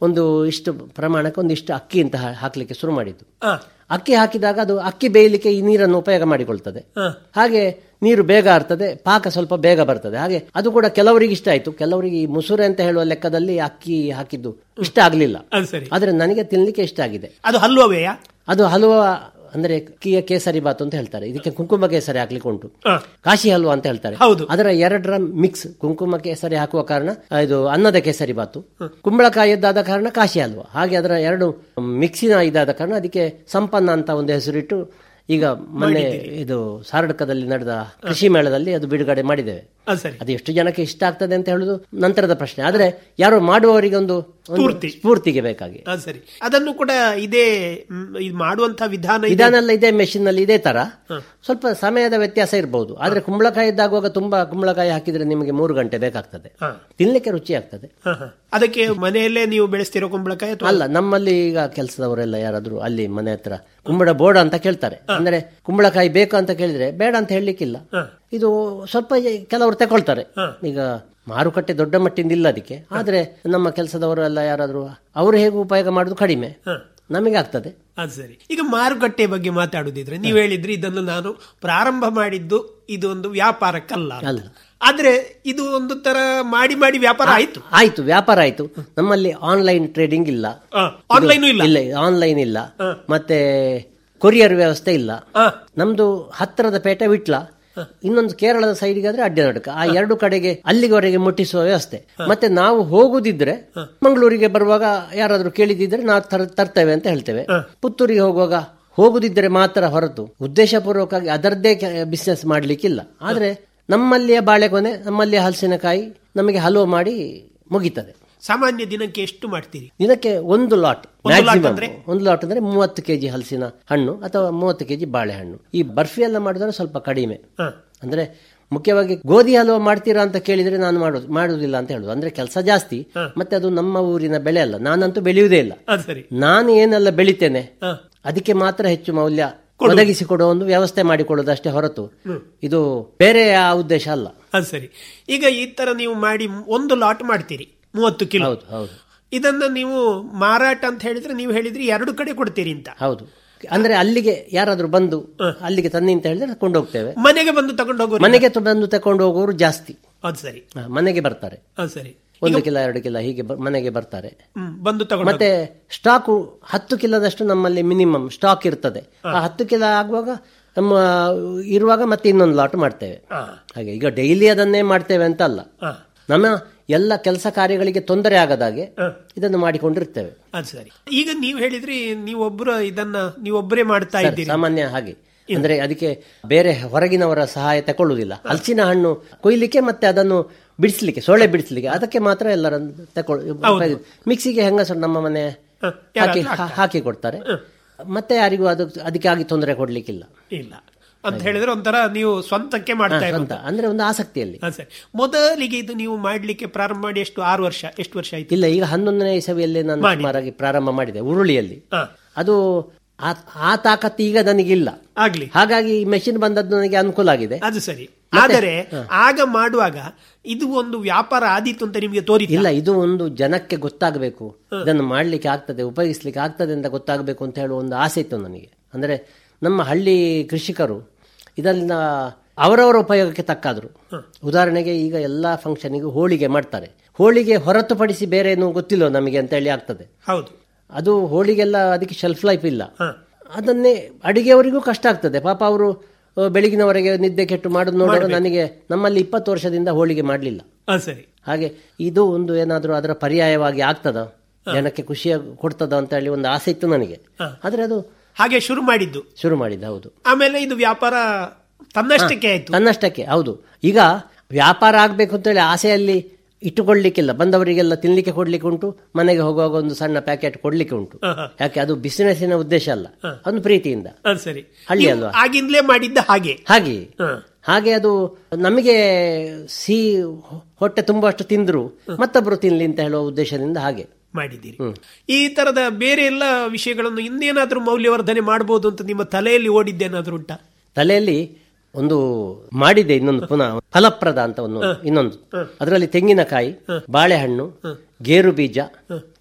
ಒಂದು ಇಷ್ಟು ಪ್ರಮಾಣಕ್ಕೆ ಒಂದು ಇಷ್ಟು ಅಕ್ಕಿ ಅಂತ ಹಾ- ಹಾಕ್ಲಿಕ್ಕೆ ಶುರು ಮಾಡಿದ್ದು ಆ, ಅಕ್ಕಿ ಹಾಕಿದಾಗ ಅದು ಅಕ್ಕಿ ಬೇಯಲಿಕ್ಕೆ ಈ ನೀರನ್ನು ಉಪಯೋಗ ಮಾಡಿಕೊಳ್ತದೆ ಆ, ಹಾಗೆ ನೀರು ಬೇಗ ಆರ್ತದೆ ಪಾಕ ಸ್ವಲ್ಪ ಬೇಗ ಬರ್ತದೆ ಹಾಗೆ ಅದು ಕೂಡ ಕೆಲವರಿಗೆ ಇಷ್ಟ ಆಯ್ತು ಕೆಲವರಿಗೆ ಈ ಮುಸುರೆ ಅಂತ ಹೇಳುವ ಲೆಕ್ಕದಲ್ಲಿ ಅಕ್ಕಿ ಹಾಕಿದ್ದು ಇಷ್ಟ ಆಗಲಿಲ್ಲ ಅದು ಸರಿ ಆದ್ರೆ ನನಗೆ ತಿನ್ಲಿಕ್ಕೆ ಇಷ್ಟ ಆಗಿದೆ ಅದು ಹಲ್ವವೆಯ ಅದು ಹಲವ ಅಂದ್ರೆ ಕಿಯ ಕೇಸರಿ ಬಾತು ಅಂತ ಹೇಳ್ತಾರೆ ಇದಕ್ಕೆ ಕುಂಕುಮ ಕೇಸರಿ ಹಾಕ್ಲಿಕ್ಕೆ ಉಂಟು ಆ, ಕಾಶಿ ಹಲ್ವಾ ಅಂತ ಹೇಳ್ತಾರೆ ಹೌದು. ಅದರ ಎರಡರ ಮಿಕ್ಸ್ ಕುಂಕುಮ ಕೇಸರಿ ಹಾಕುವ ಕಾರಣ ಆ, ಇದು ಅನ್ನದ ಕೇಸರಿ ಬಾತು ಕುಂಬಳಕಾಯಿದ್ದಾದ ಕಾರಣ ಕಾಶಿ ಹಲ್ವಾ ಹಾಗೆ ಅದರ ಎರಡು ಮಿಕ್ಸಿನ ಇದಾದ ಕಾರಣ ಅದಕ್ಕೆ ಸಂಪನ್ನ ಅಂತ ಒಂದು ಹೆಸರಿಟ್ಟು ಈಗ ಮೊನ್ನೆ ಇದು ಸಾರಡ್ಕದಲ್ಲಿ ನಡೆದ ಕೃಷಿ ಮೇಳದಲ್ಲಿ ಅದು ಬಿಡುಗಡೆ ಮಾಡಿದ್ದೇವೆ ಅದು ಸರಿ ಅದು ಎಷ್ಟು ಜನಕ್ಕೆ ಇಷ್ಟ ಆಗ್ತದೆ ಅಂತ ಹೇಳುದು ನಂತರದ ಪ್ರಶ್ನೆ ಆದ್ರೆ ಯಾರು ಮಾಡುವವರಿಗೆ ಒಂದು ಒಂದು ಸ್ಫೂರ್ತಿ. ಸ್ಫೂರ್ತಿಗೆ ಬೇಕಾಗಿ ಅದು ಸರಿ ಅದನ್ನು ಕೂಡ ಇದೇ ಮ್, ಇದು ಮಾಡುವಂತ ವಿಧಾನ ಇದೆ. ವಿಧಾನ ಎಲ್ಲ ಇದೇ ಮೆಷಿನ್ ನಲ್ಲಿ ಇದೇ ತರ ಸ್ವಲ್ಪ ಸಮಯದ ವ್ಯತ್ಯಾಸ ಇರಬಹುದು ಆದ್ರೆ ಕುಂಬಳಕಾಯಿ ಇದ್ದಾಗುವಾಗ ತುಂಬಾ ಕುಂಬಳಕಾಯಿ ಹಾಕಿದ್ರೆ ನಿಮಗೆ ಮೂರು ಗಂಟೆ ಬೇಕಾಗ್ತದೆ ಹಾ. ತಿನ್ಲಿಕ್ಕೆ ರುಚಿ ಆಗ್ತದೆ ಹ, ಹ. ಅದಕ್ಕೆ ಮನೆಯಲ್ಲೇ ನೀವು ಬೆಳೆಸ್ತಿರೋ ಕುಂಬಳಕಾಯಿ ಅಥವಾ ಅಲ್ಲ ನಮ್ಮಲ್ಲಿ ಈಗ ಕೆಲಸದವರೆಲ್ಲ ಯಾರಾದ್ರೂ ಅಲ್ಲಿ ಮನೆ ಹತ್ರ ಕುಂಬಳ ಬೋಡ ಅಂತ ಕೇಳ್ತಾರೆ ಅಂದ್ರೆ ಕುಂಬಳಕಾಯಿ ಬೇಕು ಅಂತ ಕೇಳಿದ್ರೆ ಬೇಡ ಅಂತ ಹೇಳಲಿಕ್ಕಿಲ್ಲ ಇದು ಸ್ವಲ್ಪ ಕೆಲವರು ತಗೊಳ್ತಾರೆ ಈಗ ಮಾರುಕಟ್ಟೆ ದೊಡ್ಡ ಮಟ್ಟಿಂದ ಇಲ್ಲ ಅದಕ್ಕೆ ಆದ್ರೆ ನಮ್ಮ ಕೆಲಸದವರು ಎಲ್ಲ ಯಾರಾದ್ರೂ ಅವರು ಹೇಗೆ ಉಪಯೋಗ ಮಾಡುದು ಕಡಿಮೆ ನಮಗೆ ಆಗ್ತದೆ ಅದು ಸರಿ ಈಗ ಮಾರುಕಟ್ಟೆ ಬಗ್ಗೆ ಮಾತಾಡುದಿದ್ರೆ ನೀವು ಹೇಳಿದ್ರಿ ಇದನ್ನು ನಾನು ಪ್ರಾರಂಭ ಮಾಡಿದ್ದು ಇದು ಒಂದು ವ್ಯಾಪಾರಕ್ಕಲ್ಲ ಅಂತ. ಅಲ್ಲ. ಆದ್ರೆ ಇದು ಒಂದು ತರ ಮಾಡಿ ಮಾಡಿ ವ್ಯಾಪಾರ ಆಯ್ತು ಆಯ್ತು ವ್ಯಾಪಾರ ಆಯ್ತು ನಮ್ಮಲ್ಲಿ ಆನ್ಲೈನ್ ಟ್ರೇಡಿಂಗ್ ಇಲ್ಲ ಆನ್ಲೈನ್ ಇಲ್ಲ ಇಲ್ಲ ಆನ್ಲೈನ್ ಇಲ್ಲ ಮತ್ತೆ ಕೊರಿಯರ್ ವ್ಯವಸ್ಥೆ ಇಲ್ಲ ಆ, ನಮ್ದು ಹತ್ತಿರದ ಪೇಟೆ ವಿಟ್ಲ ಇನ್ನೊಂದು ಕೇರಳದ ಸೈಡ್ಗೆ ಆದ್ರೆ ಅಡ್ಡನಡ್ಕ ಆ ಎರಡು ಕಡೆಗೆ ಅಲ್ಲಿವರೆಗೆ ಮುಟ್ಟಿಸುವ ವ್ಯವಸ್ಥೆ ಮತ್ತೆ ನಾವು ಹೋಗುದಿದ್ರೆ ಮಂಗಳೂರಿಗೆ ಬರುವಾಗ ಯಾರಾದ್ರೂ ಕೇಳಿದಿದ್ರೆ ನಾವು ತರ- ತರ್ತೇವೆ ಅಂತ ಹೇಳ್ತೇವೆ ಪುತ್ತೂರಿಗೆ ಹೋಗುವಾಗ ಹೋಗುದಿದ್ರೆ ಮಾತ್ರ ಹೊರತು ಉದ್ದೇಶಪೂರ್ವಕವಾಗಿ ಅದರದ್ದೇ ಬಿಸ್ನೆಸ್ ಮಾಡ್ಲಿಕ್ಕಿಲ್ಲ ಆದ್ರೆ ನಮ್ಮಲ್ಲಿಯ ಬಾಳೆಗೊನೆ ನಮ್ಮಲ್ಲಿಯ ಹಲಸಿನಕಾಯಿ ನಮಗೆ ಹಲವು ಮಾಡಿ ಮುಗೀತದೆ ಸಾಮಾನ್ಯ ದಿನಕ್ಕೆ ಎಷ್ಟು ಮಾಡ್ತೀರಿ ದಿನಕ್ಕೆ ಒಂದು ಲಾಟ್ ಒಂದು lot maximum. ಅಂದ್ರೆ? ಒಂದು ಲಾಟ್ ಅಂದ್ರೆ ಮೂವತ್ತು ಕೆಜಿ ಹಲಸಿನ ಹಣ್ಣು ಅಥವಾ ಮೂವತ್ತು ಕೆಜಿ ಬಾಳೆಹಣ್ಣು ಈ ಬರ್ಫಿ ಎಲ್ಲ ಮಾಡಿದ್ರೆ ಸ್ವಲ್ಪ ಕಡಿಮೆ ಹ. ಅಂದ್ರೆ ಮುಖ್ಯವಾಗಿ ಗೋಧಿ ಹಲವ ಮಾಡ್ತೀರಾ ಅಂತ ಕೇಳಿದ್ರೆ ನಾನು ಮಾಡೋದು ಮಾಡುದಿಲ್ಲ ಅಂತ ಹೇಳುದು ಅಂದ್ರೆ ಕೆಲಸ ಜಾಸ್ತಿ ಮತ್ತೆ ಅದು ನಮ್ಮ ಊರಿನ ಬೆಳೆ ಅಲ್ಲ ನಾನಂತೂ ಬೆಳೆಯುವುದೇ ಇಲ್ಲ ಅದು ಸರಿ ನಾನು ಏನೆಲ್ಲ ಬೆಳಿತೇನೆ ಹ. ಅದಕ್ಕೆ ಮಾತ್ರ ಹೆಚ್ಚು ಮೌಲ್ಯ ಒದಗಿಸಿಕೊಡುವ ಒಂದು ವ್ಯವಸ್ಥೆ ಮಾಡಿಕೊಳ್ಳುವುದಷ್ಟೇ ಹೊರತು ಇದು ಬೇರೆ ಆ ಉದ್ದೇಶ ಅಲ್ಲ ಅದು ಸರಿ ಈಗ ಈ ತರ ನೀವು ಮಾಡಿ ಒಂದು ಲಾಟ್ ಮಾಡ್ತೀರಿ ಮೂವತ್ತು ಕಿಲೋ ಹೌದು ಹೌದು ಇದನ್ನ ನೀವು ಮಾರಾಟ ಅಂತ ಹೇಳಿದ್ರೆ ನೀವು ಹೇಳಿದ್ರಿ ಎರಡು ಕಡೆ ಕೊಡ್ತೀರಿ ಅಂತ ಹೌದು ಅಂದ್ರೆ ಅಲ್ಲಿಗೆ ಯಾರಾದ್ರೂ ಬಂದು ಅಲ್ಲಿಗೆ ತನ್ನಿ ಅಂತ ಹೇಳಿದ್ರೆ ಕೊಂಡೋಗ್ತೇವೆ ಮನೆಗೆ ಬಂದು ತಗೊಂಡು ಹೋಗೋರು ಮನೆಗೆ ತ- ಬಂದು ತಕೊಂಡು ಹೋಗುವವರು ಜಾಸ್ತಿ ಅದು ಸರಿ ಹ, ಮನೆಗೆ ಬರ್ತಾರೆ ಅದು ಸರಿ ಒಂದು ಕಿಲೋ ಎರಡು ಕಿಲೋ ಹೀಗೆ ಬ- ಮನೆಗೆ ಬರ್ತಾರೆ ಹ್ಮ್, ಬಂದು ತಗೊಂಡು ಮತ್ತೆ ಸ್ಟಾಕು ಹತ್ತು ಕಿಲೋದಷ್ಟು ನಮ್ಮಲ್ಲಿ ಮಿನಿಮಮ್ ಸ್ಟಾಕ್ ಇರ್ತದೆ ಆ ಹತ್ತು ಕಿಲೋ ಆಗುವಾಗ ನಮ್ಮ ಇರುವಾಗ ಮತ್ತೆ ಇನ್ನೊಂದು ಲಾಟ್ ಮಾಡ್ತೇವೆ ಹಾ. ಹಾಗೆ ಈಗ ಡೈಲಿ ಅದನ್ನೇ ಮಾಡ್ತೇವೆ ಅಂತ ಅಲ್ಲ ಹಾ. ನಮ್ಮ ಎಲ್ಲ ಕೆಲಸ ಕಾರ್ಯಗಳಿಗೆ ತೊಂದರೆ ಆಗದಾಗೆ ಇದನ್ನು ಮಾಡಿಕೊಂಡಿರ್ತೇವೆ ಅದು ಸರಿ ಈಗ ನೀವು ಹೇಳಿದ್ರಿ ನೀವೊಬ್ರು ಇದನ್ನ ನೀವೊಬ್ಬರೇ ಮಾಡ್ತಾ ಇದ್ದೀರಿ ಸಾಮಾನ್ಯ ಹಾಗೆ ಅಂದ್ರೆ ಅದಕ್ಕೆ ಬೇರೆ ಹೊರಗಿನವರ ಸಹಾಯ ತಕೊಳ್ಳುವುದಿಲ್ಲ ಹಲಸಿನ ಹಣ್ಣು ಕೊಯ್ಲಿಕ್ಕೆ ಮತ್ತೆ ಅದನ್ನು ಬಿಡಿಸ್ಲಿಕ್ಕೆ ಸೊಳ್ಳೆ ಬಿಡಿಸ್ಲಿಕ್ಕೆ ಅದಕ್ಕೆ ಮಾತ್ರ ಎಲ್ಲರನ್ನು ತಕೊಳ್ಳ ಮಿಕ್ಸಿಗೆ ಹೆಂಗಸರು ನಮ್ಮ ಮನೆ ಹ, ಹಾಕಿ ಯಾರಾದ್ರೂ ಹಾ- ಹಾಕಿ ಕೊಡ್ತಾರೆ ಮತ್ತೆ ಯಾರಿಗೂ ಅದು ಅದಕ್ಕಾಗಿ ತೊಂದರೆ ಕೊಡ್ಲಿಕ್ಕಿಲ್ಲ ಇಲ್ಲ ಅಂತ ಹೇಳಿದ್ರೆ ಒಂಥರ ನೀವು ಸ್ವಂತಕ್ಕೆ ಮಾಡ್ತಾ ಇರೋದು ಸ್ವಂತ ಅಂದ್ರೆ ಒಂದು ಆಸಕ್ತಿಯಲ್ಲಿ ಅದು ಸರಿ ಮೊದಲಿಗೆ ಇದು ನೀವು ಮಾಡ್ಲಿಕ್ಕೆ ಪ್ರಾರಂಭ ಮಾಡಿ ಎಷ್ಟು ಆರು ವರ್ಷ ಎಷ್ಟು ವರ್ಷ ಆಯ್ತು ಇಲ್ಲ ಈಗ ಹನ್ನೊಂದನೇ ಇಸವಿಯಲ್ಲಿ ನಾನು ಸುಮಾರಾಗಿ ಪ್ರಾರಂಭ ಮಾಡಿದೆ ಉರುಳಿಯಲ್ಲಿ ಹಾ. ಅದು ಆ- ಆ ತಾಕತ್ತು ಈಗ ನನಗಿಲ್ಲ ಆಗ್ಲಿ ಹಾಗಾಗಿ ಮೆಷಿನ್ ಬಂದದ್ದು ನನಗೆ ಅನುಕೂಲ ಆಗಿದೆ ಅದು ಸರಿ ಆದರೆ ಆಗ ಮಾಡುವಾಗ ಇದು ಒಂದು ವ್ಯಾಪಾರ ಆದೀತು ಅಂತ ನಿಮಗೆ ತೋರಿ ಇಲ್ಲ ಇದು ಒಂದು ಜನಕ್ಕೆ ಗೊತ್ತಾಗಬೇಕು ಇದನ್ನು ಮಾಡ್ಲಿಕ್ಕೆ ಆಗ್ತದೆ ಉಪಯೋಗಿಸ್ಲಿಕ್ಕೆ ಆಗ್ತದೆ ಅಂತ ಗೊತ್ತಾಗಬೇಕು ಅಂತ ಹೇಳುವ ಒಂದು ಆಸೆ ಇತ್ತು ನನಗೆ ಅಂದ್ರೆ ನಮ್ಮ ಹಳ್ಳಿ ಕೃಷಿಕರು ಇದನ್ನ ಅವರವರ ಉಪಯೋಗಕ್ಕೆ ತಕ್ಕಾದ್ರು ಉದಾಹರಣೆಗೆ ಈಗ ಎಲ್ಲಾ ಫಂಕ್ಷನಿಗೂ ಹೋಳಿಗೆ ಮಾಡ್ತಾರೆ ಹೋಳಿಗೆ ಹೊರತುಪಡಿಸಿ ಬೇರೆ ಏನು ಗೊತ್ತಿಲ್ಲ ನಮಗೆ ಅಂತ ಹೇಳಿ ಆಗ್ತದೆ ಹೌದು ಅದು ಹೋಳಿಗೆಲ್ಲ ಅದಕ್ಕೆ ಶೆಲ್ಫ್ ಲೈಫ್ ಇಲ್ಲ ಹ. ಅದನ್ನೇ ಅಡಿಗೆಯವರಿಗೂ ಕಷ್ಟ ಆಗ್ತದೆ ಪಾಪ ಅವರು ಬೆಳಗಿನವರೆಗೆ ನಿದ್ದೆ ಕೆಟ್ಟು ಮಾಡೋದು ನೋಡಿದ್ರೆ ನನಗೆ ನಮ್ಮಲ್ಲಿ ಇಪ್ಪತ್ತು ವರ್ಷದಿಂದ ಹೋಳಿಗೆ ಮಾಡಲಿಲ್ಲ ಅದು ಸರಿ ಹಾಗೆ ಇದು ಒಂದು ಏನಾದರೂ ಅದರ ಪರ್ಯಾಯವಾಗಿ ಆಗ್ತದ ಜನಕ್ಕೆ ಖುಷಿ ಕೊಡ್ತದ ಅಂತ ಹೇಳಿ ಒಂದು ಆಸೆ ಇತ್ತು ನನಗೆ ಆದ್ರೆ ಅದು ಹಾಗೆ ಶುರು ಮಾಡಿದ್ದು ಶುರು ಮಾಡಿದ್ದೆ ಹೌದು ಆಮೇಲೆ ಇದು ವ್ಯಾಪಾರ ತನ್ನಷ್ಟಕ್ಕೆ ಆಯ್ತು ತನ್ನಷ್ಟಕ್ಕೆ ಹೌದು ಈಗ ವ್ಯಾಪಾರ ಆಗ್ಬೇಕು ಅಂತೇಳಿ ಆಸೆಯಲ್ಲಿ ಇಟ್ಟುಕೊಳ್ಳಿಕ್ಕಿಲ್ಲ ಬಂದವರಿಗೆಲ್ಲ ತಿನ್ಲಿಕ್ಕೆ ಕೊಡ್ಲಿಕ್ಕೆ ಉಂಟು ಮನೆಗೆ ಹೋಗುವಾಗ ಒಂದು ಸಣ್ಣ ಪ್ಯಾಕೆಟ್ ಕೊಡ್ಲಿಕ್ಕೆ ಉಂಟು ಹ, ಹ. ಯಾಕೆ ಅದು ಬಿಸಿನೆಸ್ಸಿನ ಉದ್ದೇಶ ಅಲ್ಲ ಒಂದು ಪ್ರೀತಿಯಿಂದ ಅದು ಸರಿ ಹಳ್ಳಿ ನೀವು ಅಲ್ವಾ? ಆಗಿಂದಲೇ ಮಾಡಿದ್ದ ಹಾಗೆ ಹಾಗೆ ಹ. ಹಾಗೆ ಅದು ನಮಗೆ ಸಿಹಿ ಹೊಟ್ಟೆ ತುಂಬುವಷ್ಟು ತಿಂದ್ರು ಮತ್ತೊಬ್ರು ತಿನ್ಲಿ ಅಂತ ಹೇಳುವ ಉದ್ದೇಶದಿಂದ ಹಾಗೆ ಮಾಡಿದ್ದೀರಿ ಈ ತರದ ಬೇರೆ ಎಲ್ಲ ವಿಷಯಗಳನ್ನು ಇನ್ನೇನಾದ್ರೂ ಮೌಲ್ಯವರ್ಧನೆ ಮಾಡಬಹುದು ಅಂತ ನಿಮ್ಮ ತಲೆಯಲ್ಲಿ ಓಡಿದ್ದೇನಾದ್ರೂ ಉಂಟಾ ತಲೆಯಲ್ಲಿ ಒಂದು ಮಾಡಿದೆ ಇನ್ನೊಂದು ಪುನಃ ಫಲಪ್ರದ ಅಂತ ಒಂದು ಇನ್ನೊಂದು ಅದರಲ್ಲಿ ತೆಂಗಿನಕಾಯಿ ಬಾಳೆಹಣ್ಣು ಗೇರು ಬೀಜ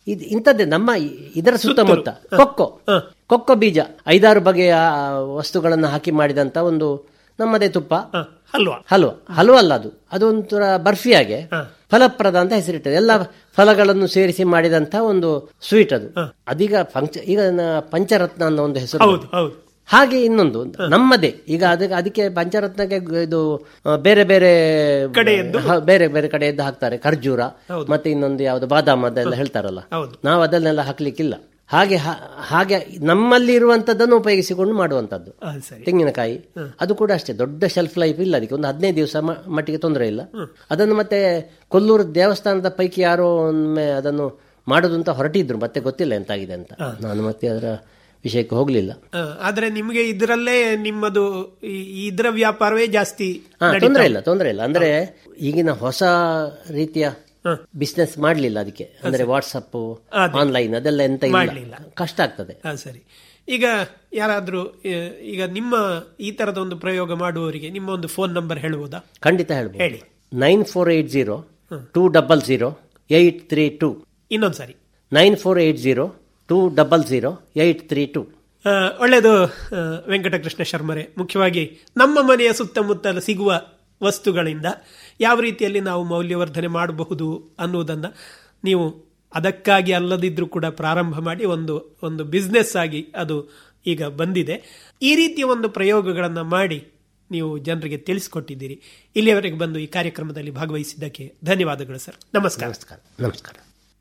ಇದು ಇಂಥದ್ದೇ ನಮ್ಮ ಇ- ಇದರ ಸುತ್ತಮುತ್ತ ಕೊಕ್ಕೋ ಕೊಕ್ಕೋ ಬೀಜ ಐದಾರು ಬಗೆಯ ವಸ್ತುಗಳನ್ನು ಹಾಕಿ ಮಾಡಿದಂತ ಒಂದು ನಮ್ಮದೇ ತುಪ್ಪ ಹ, ಹಲ್ವಾ ಹಲ್ವ ಹಲ್ವ ಅಲ್ಲ ಅದು ಅದು ಒಂಥರ ಬರ್ಫಿಯಾಗೆ ಫಲಪ್ರದ ಅಂತ ಹೆಸರಿಟ್ಟದೆ ಎಲ್ಲ ಫಲಗಳನ್ನು ಸೇರಿಸಿ ಮಾಡಿದಂತ ಒಂದು ಸ್ವೀಟ್ ಅದು ಅದೀಗ ಪಂಚ ಈಗ ನ- ಪಂಚರತ್ನ ಅನ್ನೋ ಒಂದು ಹೆಸರು ಹೌದು ಹೌದು ಹಾಗೆ ಇನ್ನೊಂದು ನಮ್ಮದೇ ಈಗ ಅದಕ್ಕೆ ಅದಕ್ಕೆ ಪಂಚರತ್ನಕ್ಕೆ ಗ- ಇದು ಆ, ಬೇರೆ ಬೇರೆ ಕಡೆಯದ್ದು? ಹ, ಬೇರೆ ಬೇರೆ ಕಡೆಯದ್ದು ಹಾಕ್ತಾರೆ ಖರ್ಜೂರ ಮತ್ತೆ ಇನ್ನೊಂದು ಯಾವ್ದು ಬಾದಾಮ್ ಅದೆಲ್ಲ ಹೇಳ್ತಾರಲ್ಲ ಹೌದು. ನಾವು ಅದನ್ನೆಲ್ಲ ಹಾಕ್ಲಿಕ್ಕಿಲ್ಲ ಹಾಗೆ ಹ- ಹಾಗೆ ನಮ್ಮಲ್ಲಿ ಇರುವಂತದ್ದನ್ನು ಉಪಯೋಗಿಸಿಕೊಂಡು ಮಾಡುವಂತದ್ದು ಅದು ಸರಿ ತೆಂಗಿನಕಾಯಿ ಅದು ಕೂಡ ಅಷ್ಟೇ ದೊಡ್ಡ ಶೆಲ್ಫ್ ಲೈಫ್ ಇಲ್ಲ ಅದಕ್ಕೆ ಒಂದು ಹದಿನೈದು ದಿವಸ ಮ- ಮಟ್ಟಿಗೆ ತೊಂದರೆ ಇಲ್ಲ ಅದನ್ನು ಮತ್ತೆ ಕೊಲ್ಲೂರು ದೇವಸ್ಥಾನದ ಪೈಕಿ ಯಾರೋ ಒಮ್ಮೆ ಅದನ್ನು ಮಾಡುದು ಅಂತ ಹೊರಟಿದ್ರು ಮತ್ತೆ ಗೊತ್ತಿಲ್ಲ ಎಂತಾಗಿದೆ ಅಂತ ನಾನು ಮತ್ತೆ ಅದರ ವಿಷಯಕ್ಕೆ ಹೋಗ್ಲಿಲ್ಲ ಹ, ಆದ್ರೆ ನಿಮ್ಗೆ ಇದರಲ್ಲೇ ನಿಮ್ಮದು ಈ- ಇದರ ವ್ಯಾಪಾರವೇ ಜಾಸ್ತಿ ಹಾ ನಡೀತಾ ತೊಂದರೆ ಇಲ್ಲ ತೊಂದರೆ ಇಲ್ಲ ಅಂದ್ರೆ ಈಗಿನ ಹೊಸ ರೀತಿಯ ಹ. ಬಿಸ್ನೆಸ್ ಮಾಡ್ಲಿಲ್ಲ ಅದಕ್ಕೆ ಅಂದ್ರೆ ವಾಟ್ಸಪ್ ಅದೇ. ಆನ್ಲೈನ್ ಅದೆಲ್ಲ ಎಂತ ಮಾಡ್ಲಿಲ್ಲ. ಇಲ್ಲ ಕಷ್ಟ ಆಗ್ತದೆ ಹಾ ಸರಿ ಈಗ ಯಾರಾದ್ರೂ ಆ, ಈಗ ನಿಮ್ಮ ಈ ತರದ ಒಂದು ಪ್ರಯೋಗ ಮಾಡುವವರಿಗೆ ನಿಮ್ಮ ಒಂದು ಫೋನ್ ನಂಬರ್ ಹೇಳುವುದಾ ಖಂಡಿತ ಹೇಳ್ಬೋದು ಹೇಳಿ. Nine four eight zero two double zero eight three two ಇನ್ನೊಂದ್ಸರಿ nine four eight zero two double zero eight three two ಆ, ಒಳ್ಳೆಯದು ಆ, ವೆಂಕಟಕೃಷ್ಣ ಶರ್ಮರೆ ಮುಖ್ಯವಾಗಿ ನಮ್ಮ ಮನೆಯ ಸುತ್ತಮುತ್ತಲ ಸಿಗುವ ವಸ್ತುಗಳಿಂದ ಯಾವ ರೀತಿಯಲ್ಲಿ ನಾವು ಮೌಲ್ಯವರ್ಧನೆ ಮಾಡಬಹುದು ಅನ್ನುವುದನ್ನ ನೀವು ಅದಕ್ಕಾಗಿ ಅಲ್ಲದಿದ್ರೂ ಕೂಡ ಪ್ರಾರಂಭ ಮಾಡಿ ಒಂದು ಒಂದು ಬಿಸ್ನೆಸ್ ಆಗಿ ಅದು ಈಗ ಬಂದಿದೆ ಈ ರೀತಿಯ ಒಂದು ಪ್ರಯೋಗಗಳನ್ನು ಮಾಡಿ ನೀವು ಜನರಿಗೆ ತಿಳಿಸಿಕೊಟ್ಟಿದ್ದೀರಿ ಇಲ್ಲಿಯವರೆಗೆ ಬಂದು ಈ ಕಾರ್ಯಕ್ರಮದಲ್ಲಿ ಭಾಗವಹಿಸಿದ್ದಕ್ಕೆ ಧನ್ಯವಾದಗಳು ಸರ್ ನಮಸ್ಕಾರ ನಮಸ್ಕಾರ ನಮಸ್ಕಾರ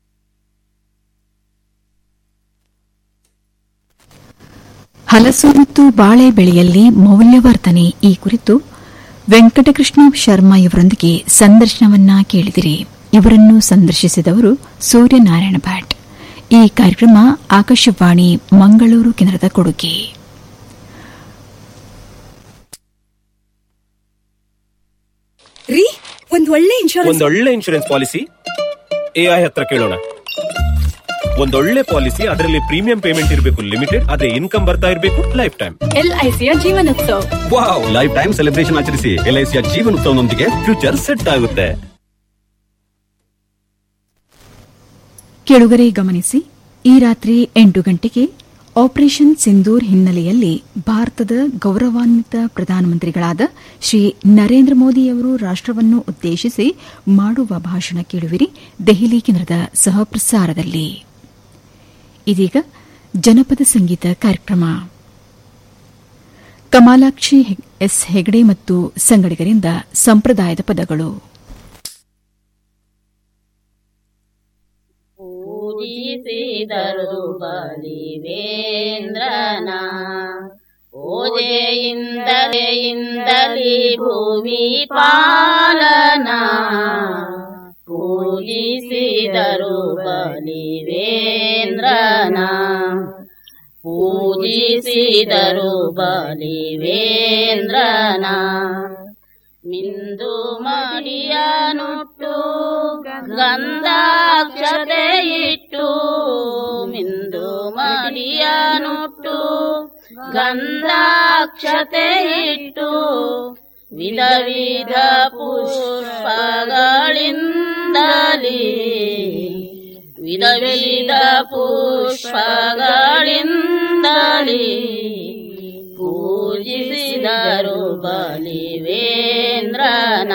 ಹಲಸು ಮತ್ತು ಬಾಳೆ ಬೆಳೆಯಲ್ಲಿ ಮೌಲ್ಯವರ್ಧನೆ ಈ ಕುರಿತು ವೆಂಕಟಕೃಷ್ಣ ಶರ್ಮಾ ಇವರೊಂದಿಗೆ ಸಂದರ್ಶನವನ್ನ ಕೇಳಿದಿರಿ ಇವರನ್ನು ಸಂದರ್ಶಿಸಿದವರು ಸೂರ್ಯನಾರಾಯಣ ಭಟ್ ಈ ಕಾರ್ಯಕ್ರಮ ಆಕಾಶವಾಣಿ ಮಂಗಳೂರು ಕೇಂದ್ರದ ಕೊಡುಗೆ ರೀ ಒಂದ್ ಒಳ್ಳೆ ಇನ್ಶೂರೆನ್ಸ್ ಒಂದೊಳ್ಳೆ ಇನ್ಶೂರೆನ್ಸ್ ಪಾಲಿಸಿ ಎಐ ಹತ್ರ ಕೇಳೋಣ ಒಂದೊಳ್ಳೆ ಪಾಲಿಸಿ ಅದರಲ್ಲಿ ಪ್ರೀಮಿಯಂ ಪೇಮೆಂಟ್ ಇರಬೇಕು ಲಿಮಿಟೆಡ್ ಅದೇ ಇನ್ಕಮ್ ಬರ್ತಾ ಇರಬೇಕು ಲೈಫ್ ಟೈಮ್ ಎಲ್ಐಸಿಯ Jeevanotsava wow life time celebration ಆಚರಿಸಿ ಎಲ್ಐಸಿಯ ಜೀವನೋತ್ಸವನೊಂದಿಗೆ ಫ್ಯೂಚರ್ ಸೆಟ್ ಆಗುತ್ತೆ ಕೆಳುಗರೆ ಗಮನಿಸಿ ಈ ರಾತ್ರಿ ಎಂಟು ಗಂಟೆಗೆ ಆಪರೇಷನ್ ಸಿಂಧೂರ್ ಹಿನ್ನೆಲೆಯಲ್ಲಿ ಭಾರತದ ಗೌರವಾನ್ವಿತ ಪ್ರಧಾನಮಂತ್ರಿಗಳಾದ ಶ್ರೀ ನರೇಂದ್ರ ಮೋದಿಯವರು ರಾಷ್ಟವನ್ನು ಉದ್ದೇಶಿಸಿ ಮಾಡುವ ಭಾಷಣ ಕೇಳುವಿರಿ ದೆಹಲಿ ಕೇಂದ್ರದ ಸಹಪ್ರಸಾರದಲ್ಲಿ ಇದೀಗ ಜನಪದ ಸಂಗೀತ ಕಾರ್ಯಕ್ರಮ ಕಮಾಲಾಕ್ಷಿ ಹೆ- ಎಸ್ ಹೆಗಡೆ ಮತ್ತು ಸಂಗಡಿಗರಿಂದ ಸಂಪ್ರದಾಯದ ಪದಗಳು ಪೂಜಿಸಿದರು ಬಲಿವೇಂದ್ರನ ಓಜೆಯಿಂದಲೇ ಇಂದಲಿ ಭೂಮಿ ಪಾಲನ ಪೂಜಿಸಿದರು ಬಲಿವೇಂದ್ರನ ಪೂಜಿಸಿದರು ಬಲಿವೇಂದ್ರನ ಮಿಂದು ಮಡಿಯನುಟ್ಟು ಗಂಧಾಕ್ಷತೆ ಇಟ್ಟು ಮಿಂದು ಮಡಿಯನುಟ್ಟು ಗಂಧಾಕ್ಷತೆ ಇಟ್ಟು ವಿಧ ವಿಧ ಪುಷ್ಪಗಳಿಂದಲೇ ವಿಧ ವಿಧ ಪುಷ್ಪಗಳಿಂದಲೇ ಪೂಜಿಸಿದರು ಬಲಿವೇಂದ್ರನ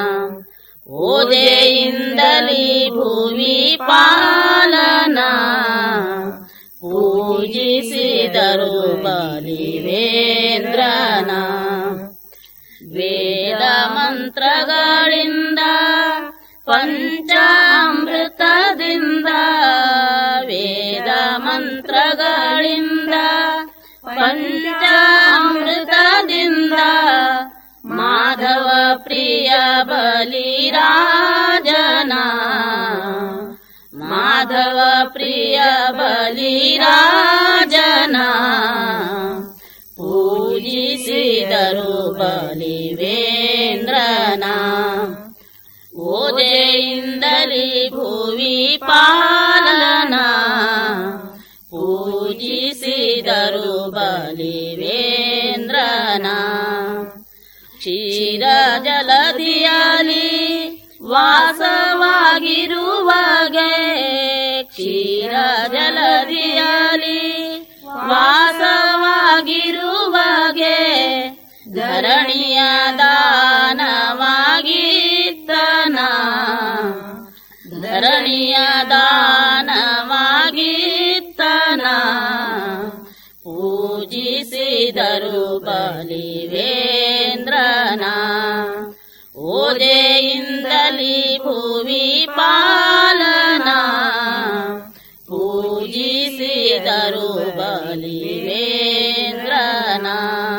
ಓಜೆಯಿಂದಲಿ ಭೂಮಿ ಪಾಲನ ಪೂಜಿಸಿದರು ಬಲಿವೇಂದ್ರನ ವೇದ ಮಂತ್ರಗಳಿಂದ ಪಂಚಾಮೃತದಿಂದ ವೇದ ಮಂತ್ರಗಳಿಂದ ಪಂಚಾಮೃತದಿಂದ ಮಾಧವ ಪ್ರಿಯ ಬಲಿರಾಜನ ಮಾಧವ ಪ್ರಿಯ ಬಲಿರಾಜನ ಪೂಜಿಸಿದರು ಬಲಿವೇಂದ್ರನ ಓಜೆಯಿಂದಲಿ ಭುವಿ ಪಾಲನ ಪೂಜಿಸಿದರು ಬಲಿವೇಂದ್ರನ ಕ್ಷೀರ ಜಲದಿಯಲಿ ವಾಸವಾಗಿರುವಾಗೆ ಕ್ಷೀರ ಕ್ಷೀರ ಜಲಧಿಯಲಿ ವಾಸವಾಗಿರುವಾಗೆ ಧರಣಿಯ ದಾನವಾಗಿತ್ತನ ಧರಣಿಯ ದಾನವಾಗಿತ್ತನ ಪೂಜಿಸಿದರು ಬಲಿವೇಂದ್ರನ ಓದೆಯಿಂದಲಿ ಭುವಿ ಪಾಲನ ಪೂಜಿಸಿದರು ಬಲಿವೇಂದ್ರನ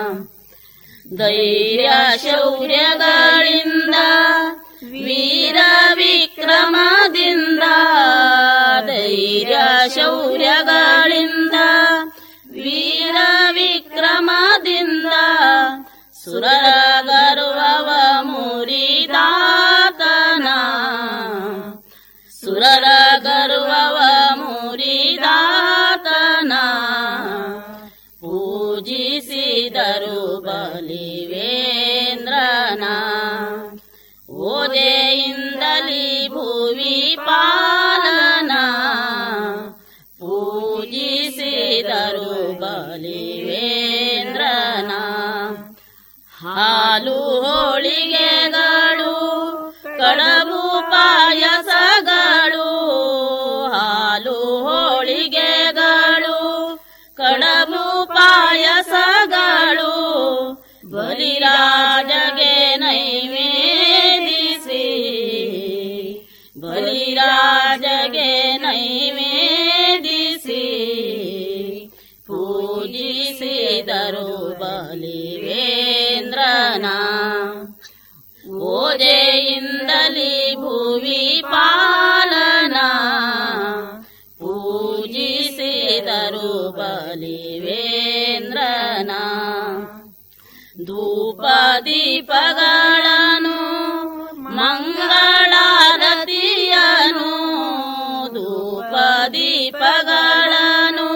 ಧೈರ್ಯ ಶೌರ್ಯಗಳಿಂದ ವೀರ ವಿಕ್ರಮದಿಂದ ಧೈರ್ಯ ಶೌರ್ಯಗಳಿಂದ ವೀರ ವಿಕ್ರಮದಿಂದ ಸುರರ ಗರ್ವವ ಮುರಿದಾತನ ಸುರರ ಗರ್ವವ ಮುರಿದಾತನ ಪೂಜಿಸಿದರು ಬಲಿವೇಂದ್ರನ ಓದೆಯಿಂದಲಿ ಭುವಿ ಪಾಲನ ಪೂಜಿಸಿದರು ಬಲಿವೇಂದ್ರನ ಹಾಲು ಹೋಳಿಗೆಗಳು ಕಡಬು ಪಾಯಸಗಳು ಹಾಲು ಹೋಳಿಗೆಗಳು ಕಡಬು ಪಾಯಸಗಳು ಬಲಿರಾಜಗೆ ನೈವೇದಿಸಿ ಬಲಿರಾಜಗೆ ನೈವೇದಿಸಿ ಪೂಜಿಸಿದರು ಬಲಿವೇಂದ್ರನ ಓದೆಯಿಂದಲಿ ಭುವಿ ಪಾಲನ ಪೂಜಿಸಿದರು ಬಲಿವೇಂದ್ರನ ಧೂಪ ದೀಪಗಳನ್ನು ಮಂಗಳಾರತಿಯನು ಧೂಪ ದೀಪಗಳನ್ನು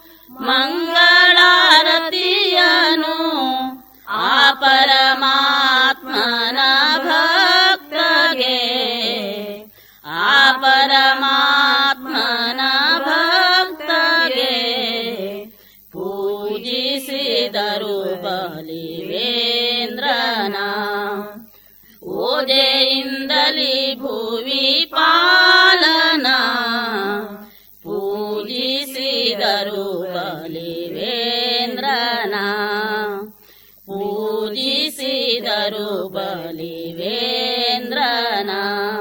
ಮಂಗಳಾರತಿಯನು ಆ ಪರಮಾತ್ಮನ ಭಕ್ತಗೆ ಆ ಪರಮಾತ್ಮನ ಭಕ್ತಗೆ ಪೂಜಿಸಿದರು ಬಲಿವೇಂದ್ರನ ಓದೆಯಿಂದಲಿ ಭುವಿ ಪಾಲನ ಪೂಜಿಸಿದರು ಬಲಿವೇಂದ್ರನ ಪೂಜಿಸಿದರು ಬಲಿವೇಂದ್ರನ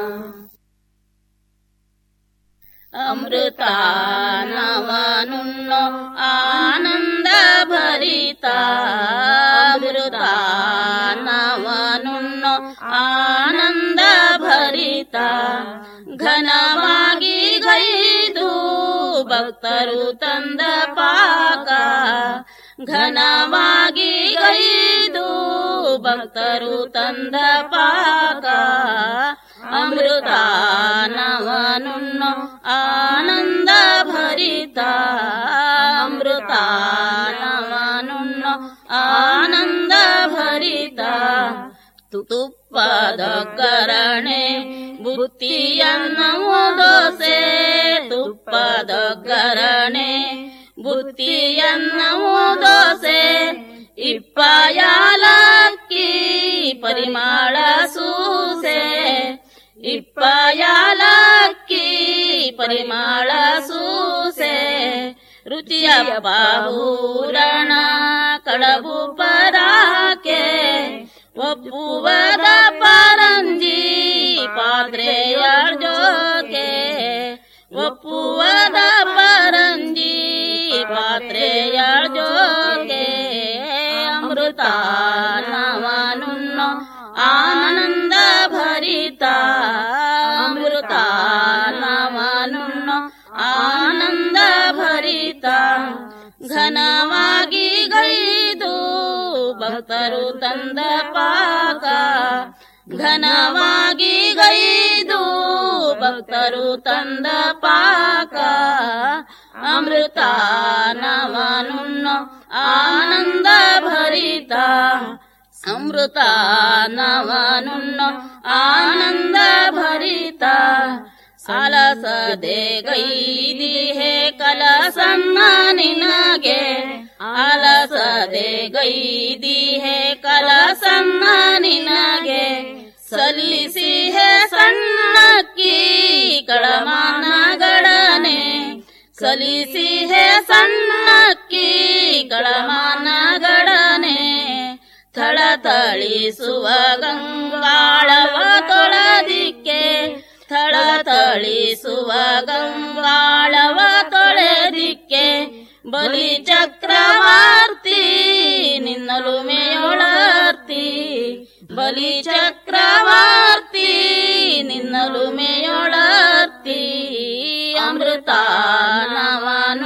ಅಮೃತಾನವನುಣ್ಣೋ ಆನಂದ ಭರಿತ ಅಮೃತಾನವನುಣ್ಣೋ ಆನಂದ ಭರಿತ ಘನವಾಗಿ ಗೈದು ಭಕ್ತರು ತಂದ ಪಾಕ ಘನವಾಗಿ ಗೈದು ಭಕ್ತರು ತಂದ ಪಾಕ ಅಮೃತಾನವನುಣ್ಣೋ ಆನಂದ ಭರಿತ ಅಮೃತಾನವನುಣ್ಣೋ ಆನಂದ ಭರಿತ ತುಪ್ಪದ ಕರಣೆ ಬುತ್ತಿಯನ್ನು ದೋಸೆ ತುಪ್ಪದ ಕರಣೆ ಬುತ್ತಿಯನ್ನು ದೋಸೆ ಇಪ್ಪಯಾಲಕ್ಕಿ ಪರಿಮಾಳ ಸೂಸೆ ಇಪ್ಪಯಾಲಕ್ಕಿ ಪರಿಮಾಳ ಸೂಸೆ ರುಚಿಯ ಬಾಹೂರಣ ಕಡಬು ಪರಾಕೆ ಒಪ್ಪುವದ ಪರಂಜಿ ಪಾತ್ರೆಯಳ್ ಜೋಕೆ ಒಪ್ಪುವದ ಪರಂಜಿ ಪಾತ್ರೆಯಳ್ ಜೋಕೆ ಅಮೃತಾನವನುಣ್ಣೋ ಆನಂದ ಭರಿತ ಅಮೃತಾನವನುಣ್ಣೋ ಆನಂದ ಭರಿತ ಘನವಾಗಿ ಗೈದು ಭಕ್ತರು ತಂದ ಪಾಕ ಘನವಾಗಿ ಗೈದು ಭಕ್ತರು ತಂದ ಪಾಕ ಅಮೃತಾನವನುಣ್ಣೋ ಆನಂದ ಭರಿತ ಅಮೃತಾನವನುಣ್ಣೋ ಆನಂದ ಭರಿತ ಅಲಸದೆ ಗೈದಿ ಹೇ ಕಲಸನ್ನ ನಿನಗೆ ಅಲಸದೆ ಗೈದಿ ಹೇ ಕಲಸನ್ನ ನಿನಗೆ ಸಲ್ಲಿಸಿ ಹೇ ಸಣ್ಣಕ್ಕಿ ಕಳಮಾನಗಡನೆ ಸಲ್ಲಿಸಿ ಹೇ ಸಣ್ಣಕ್ಕಿ ಕಳಮಾನಗಡನೆ ಥಳಥಳಿಸುವ ಗಂಗಾಳವ ತೊಳೆದಿಕ್ಕೆ ಥಳಥಳಿಸುವ ಗಂಗಾಳವ ತೊಳೆದಿಕ್ಕೆ ಬಲಿ ಚಕ್ರವರ್ತಿ ನಿನ್ನಲು ಮೇಯೊಳರ್ತಿ ಬಲಿ ಚಕ್ರವರ್ತಿ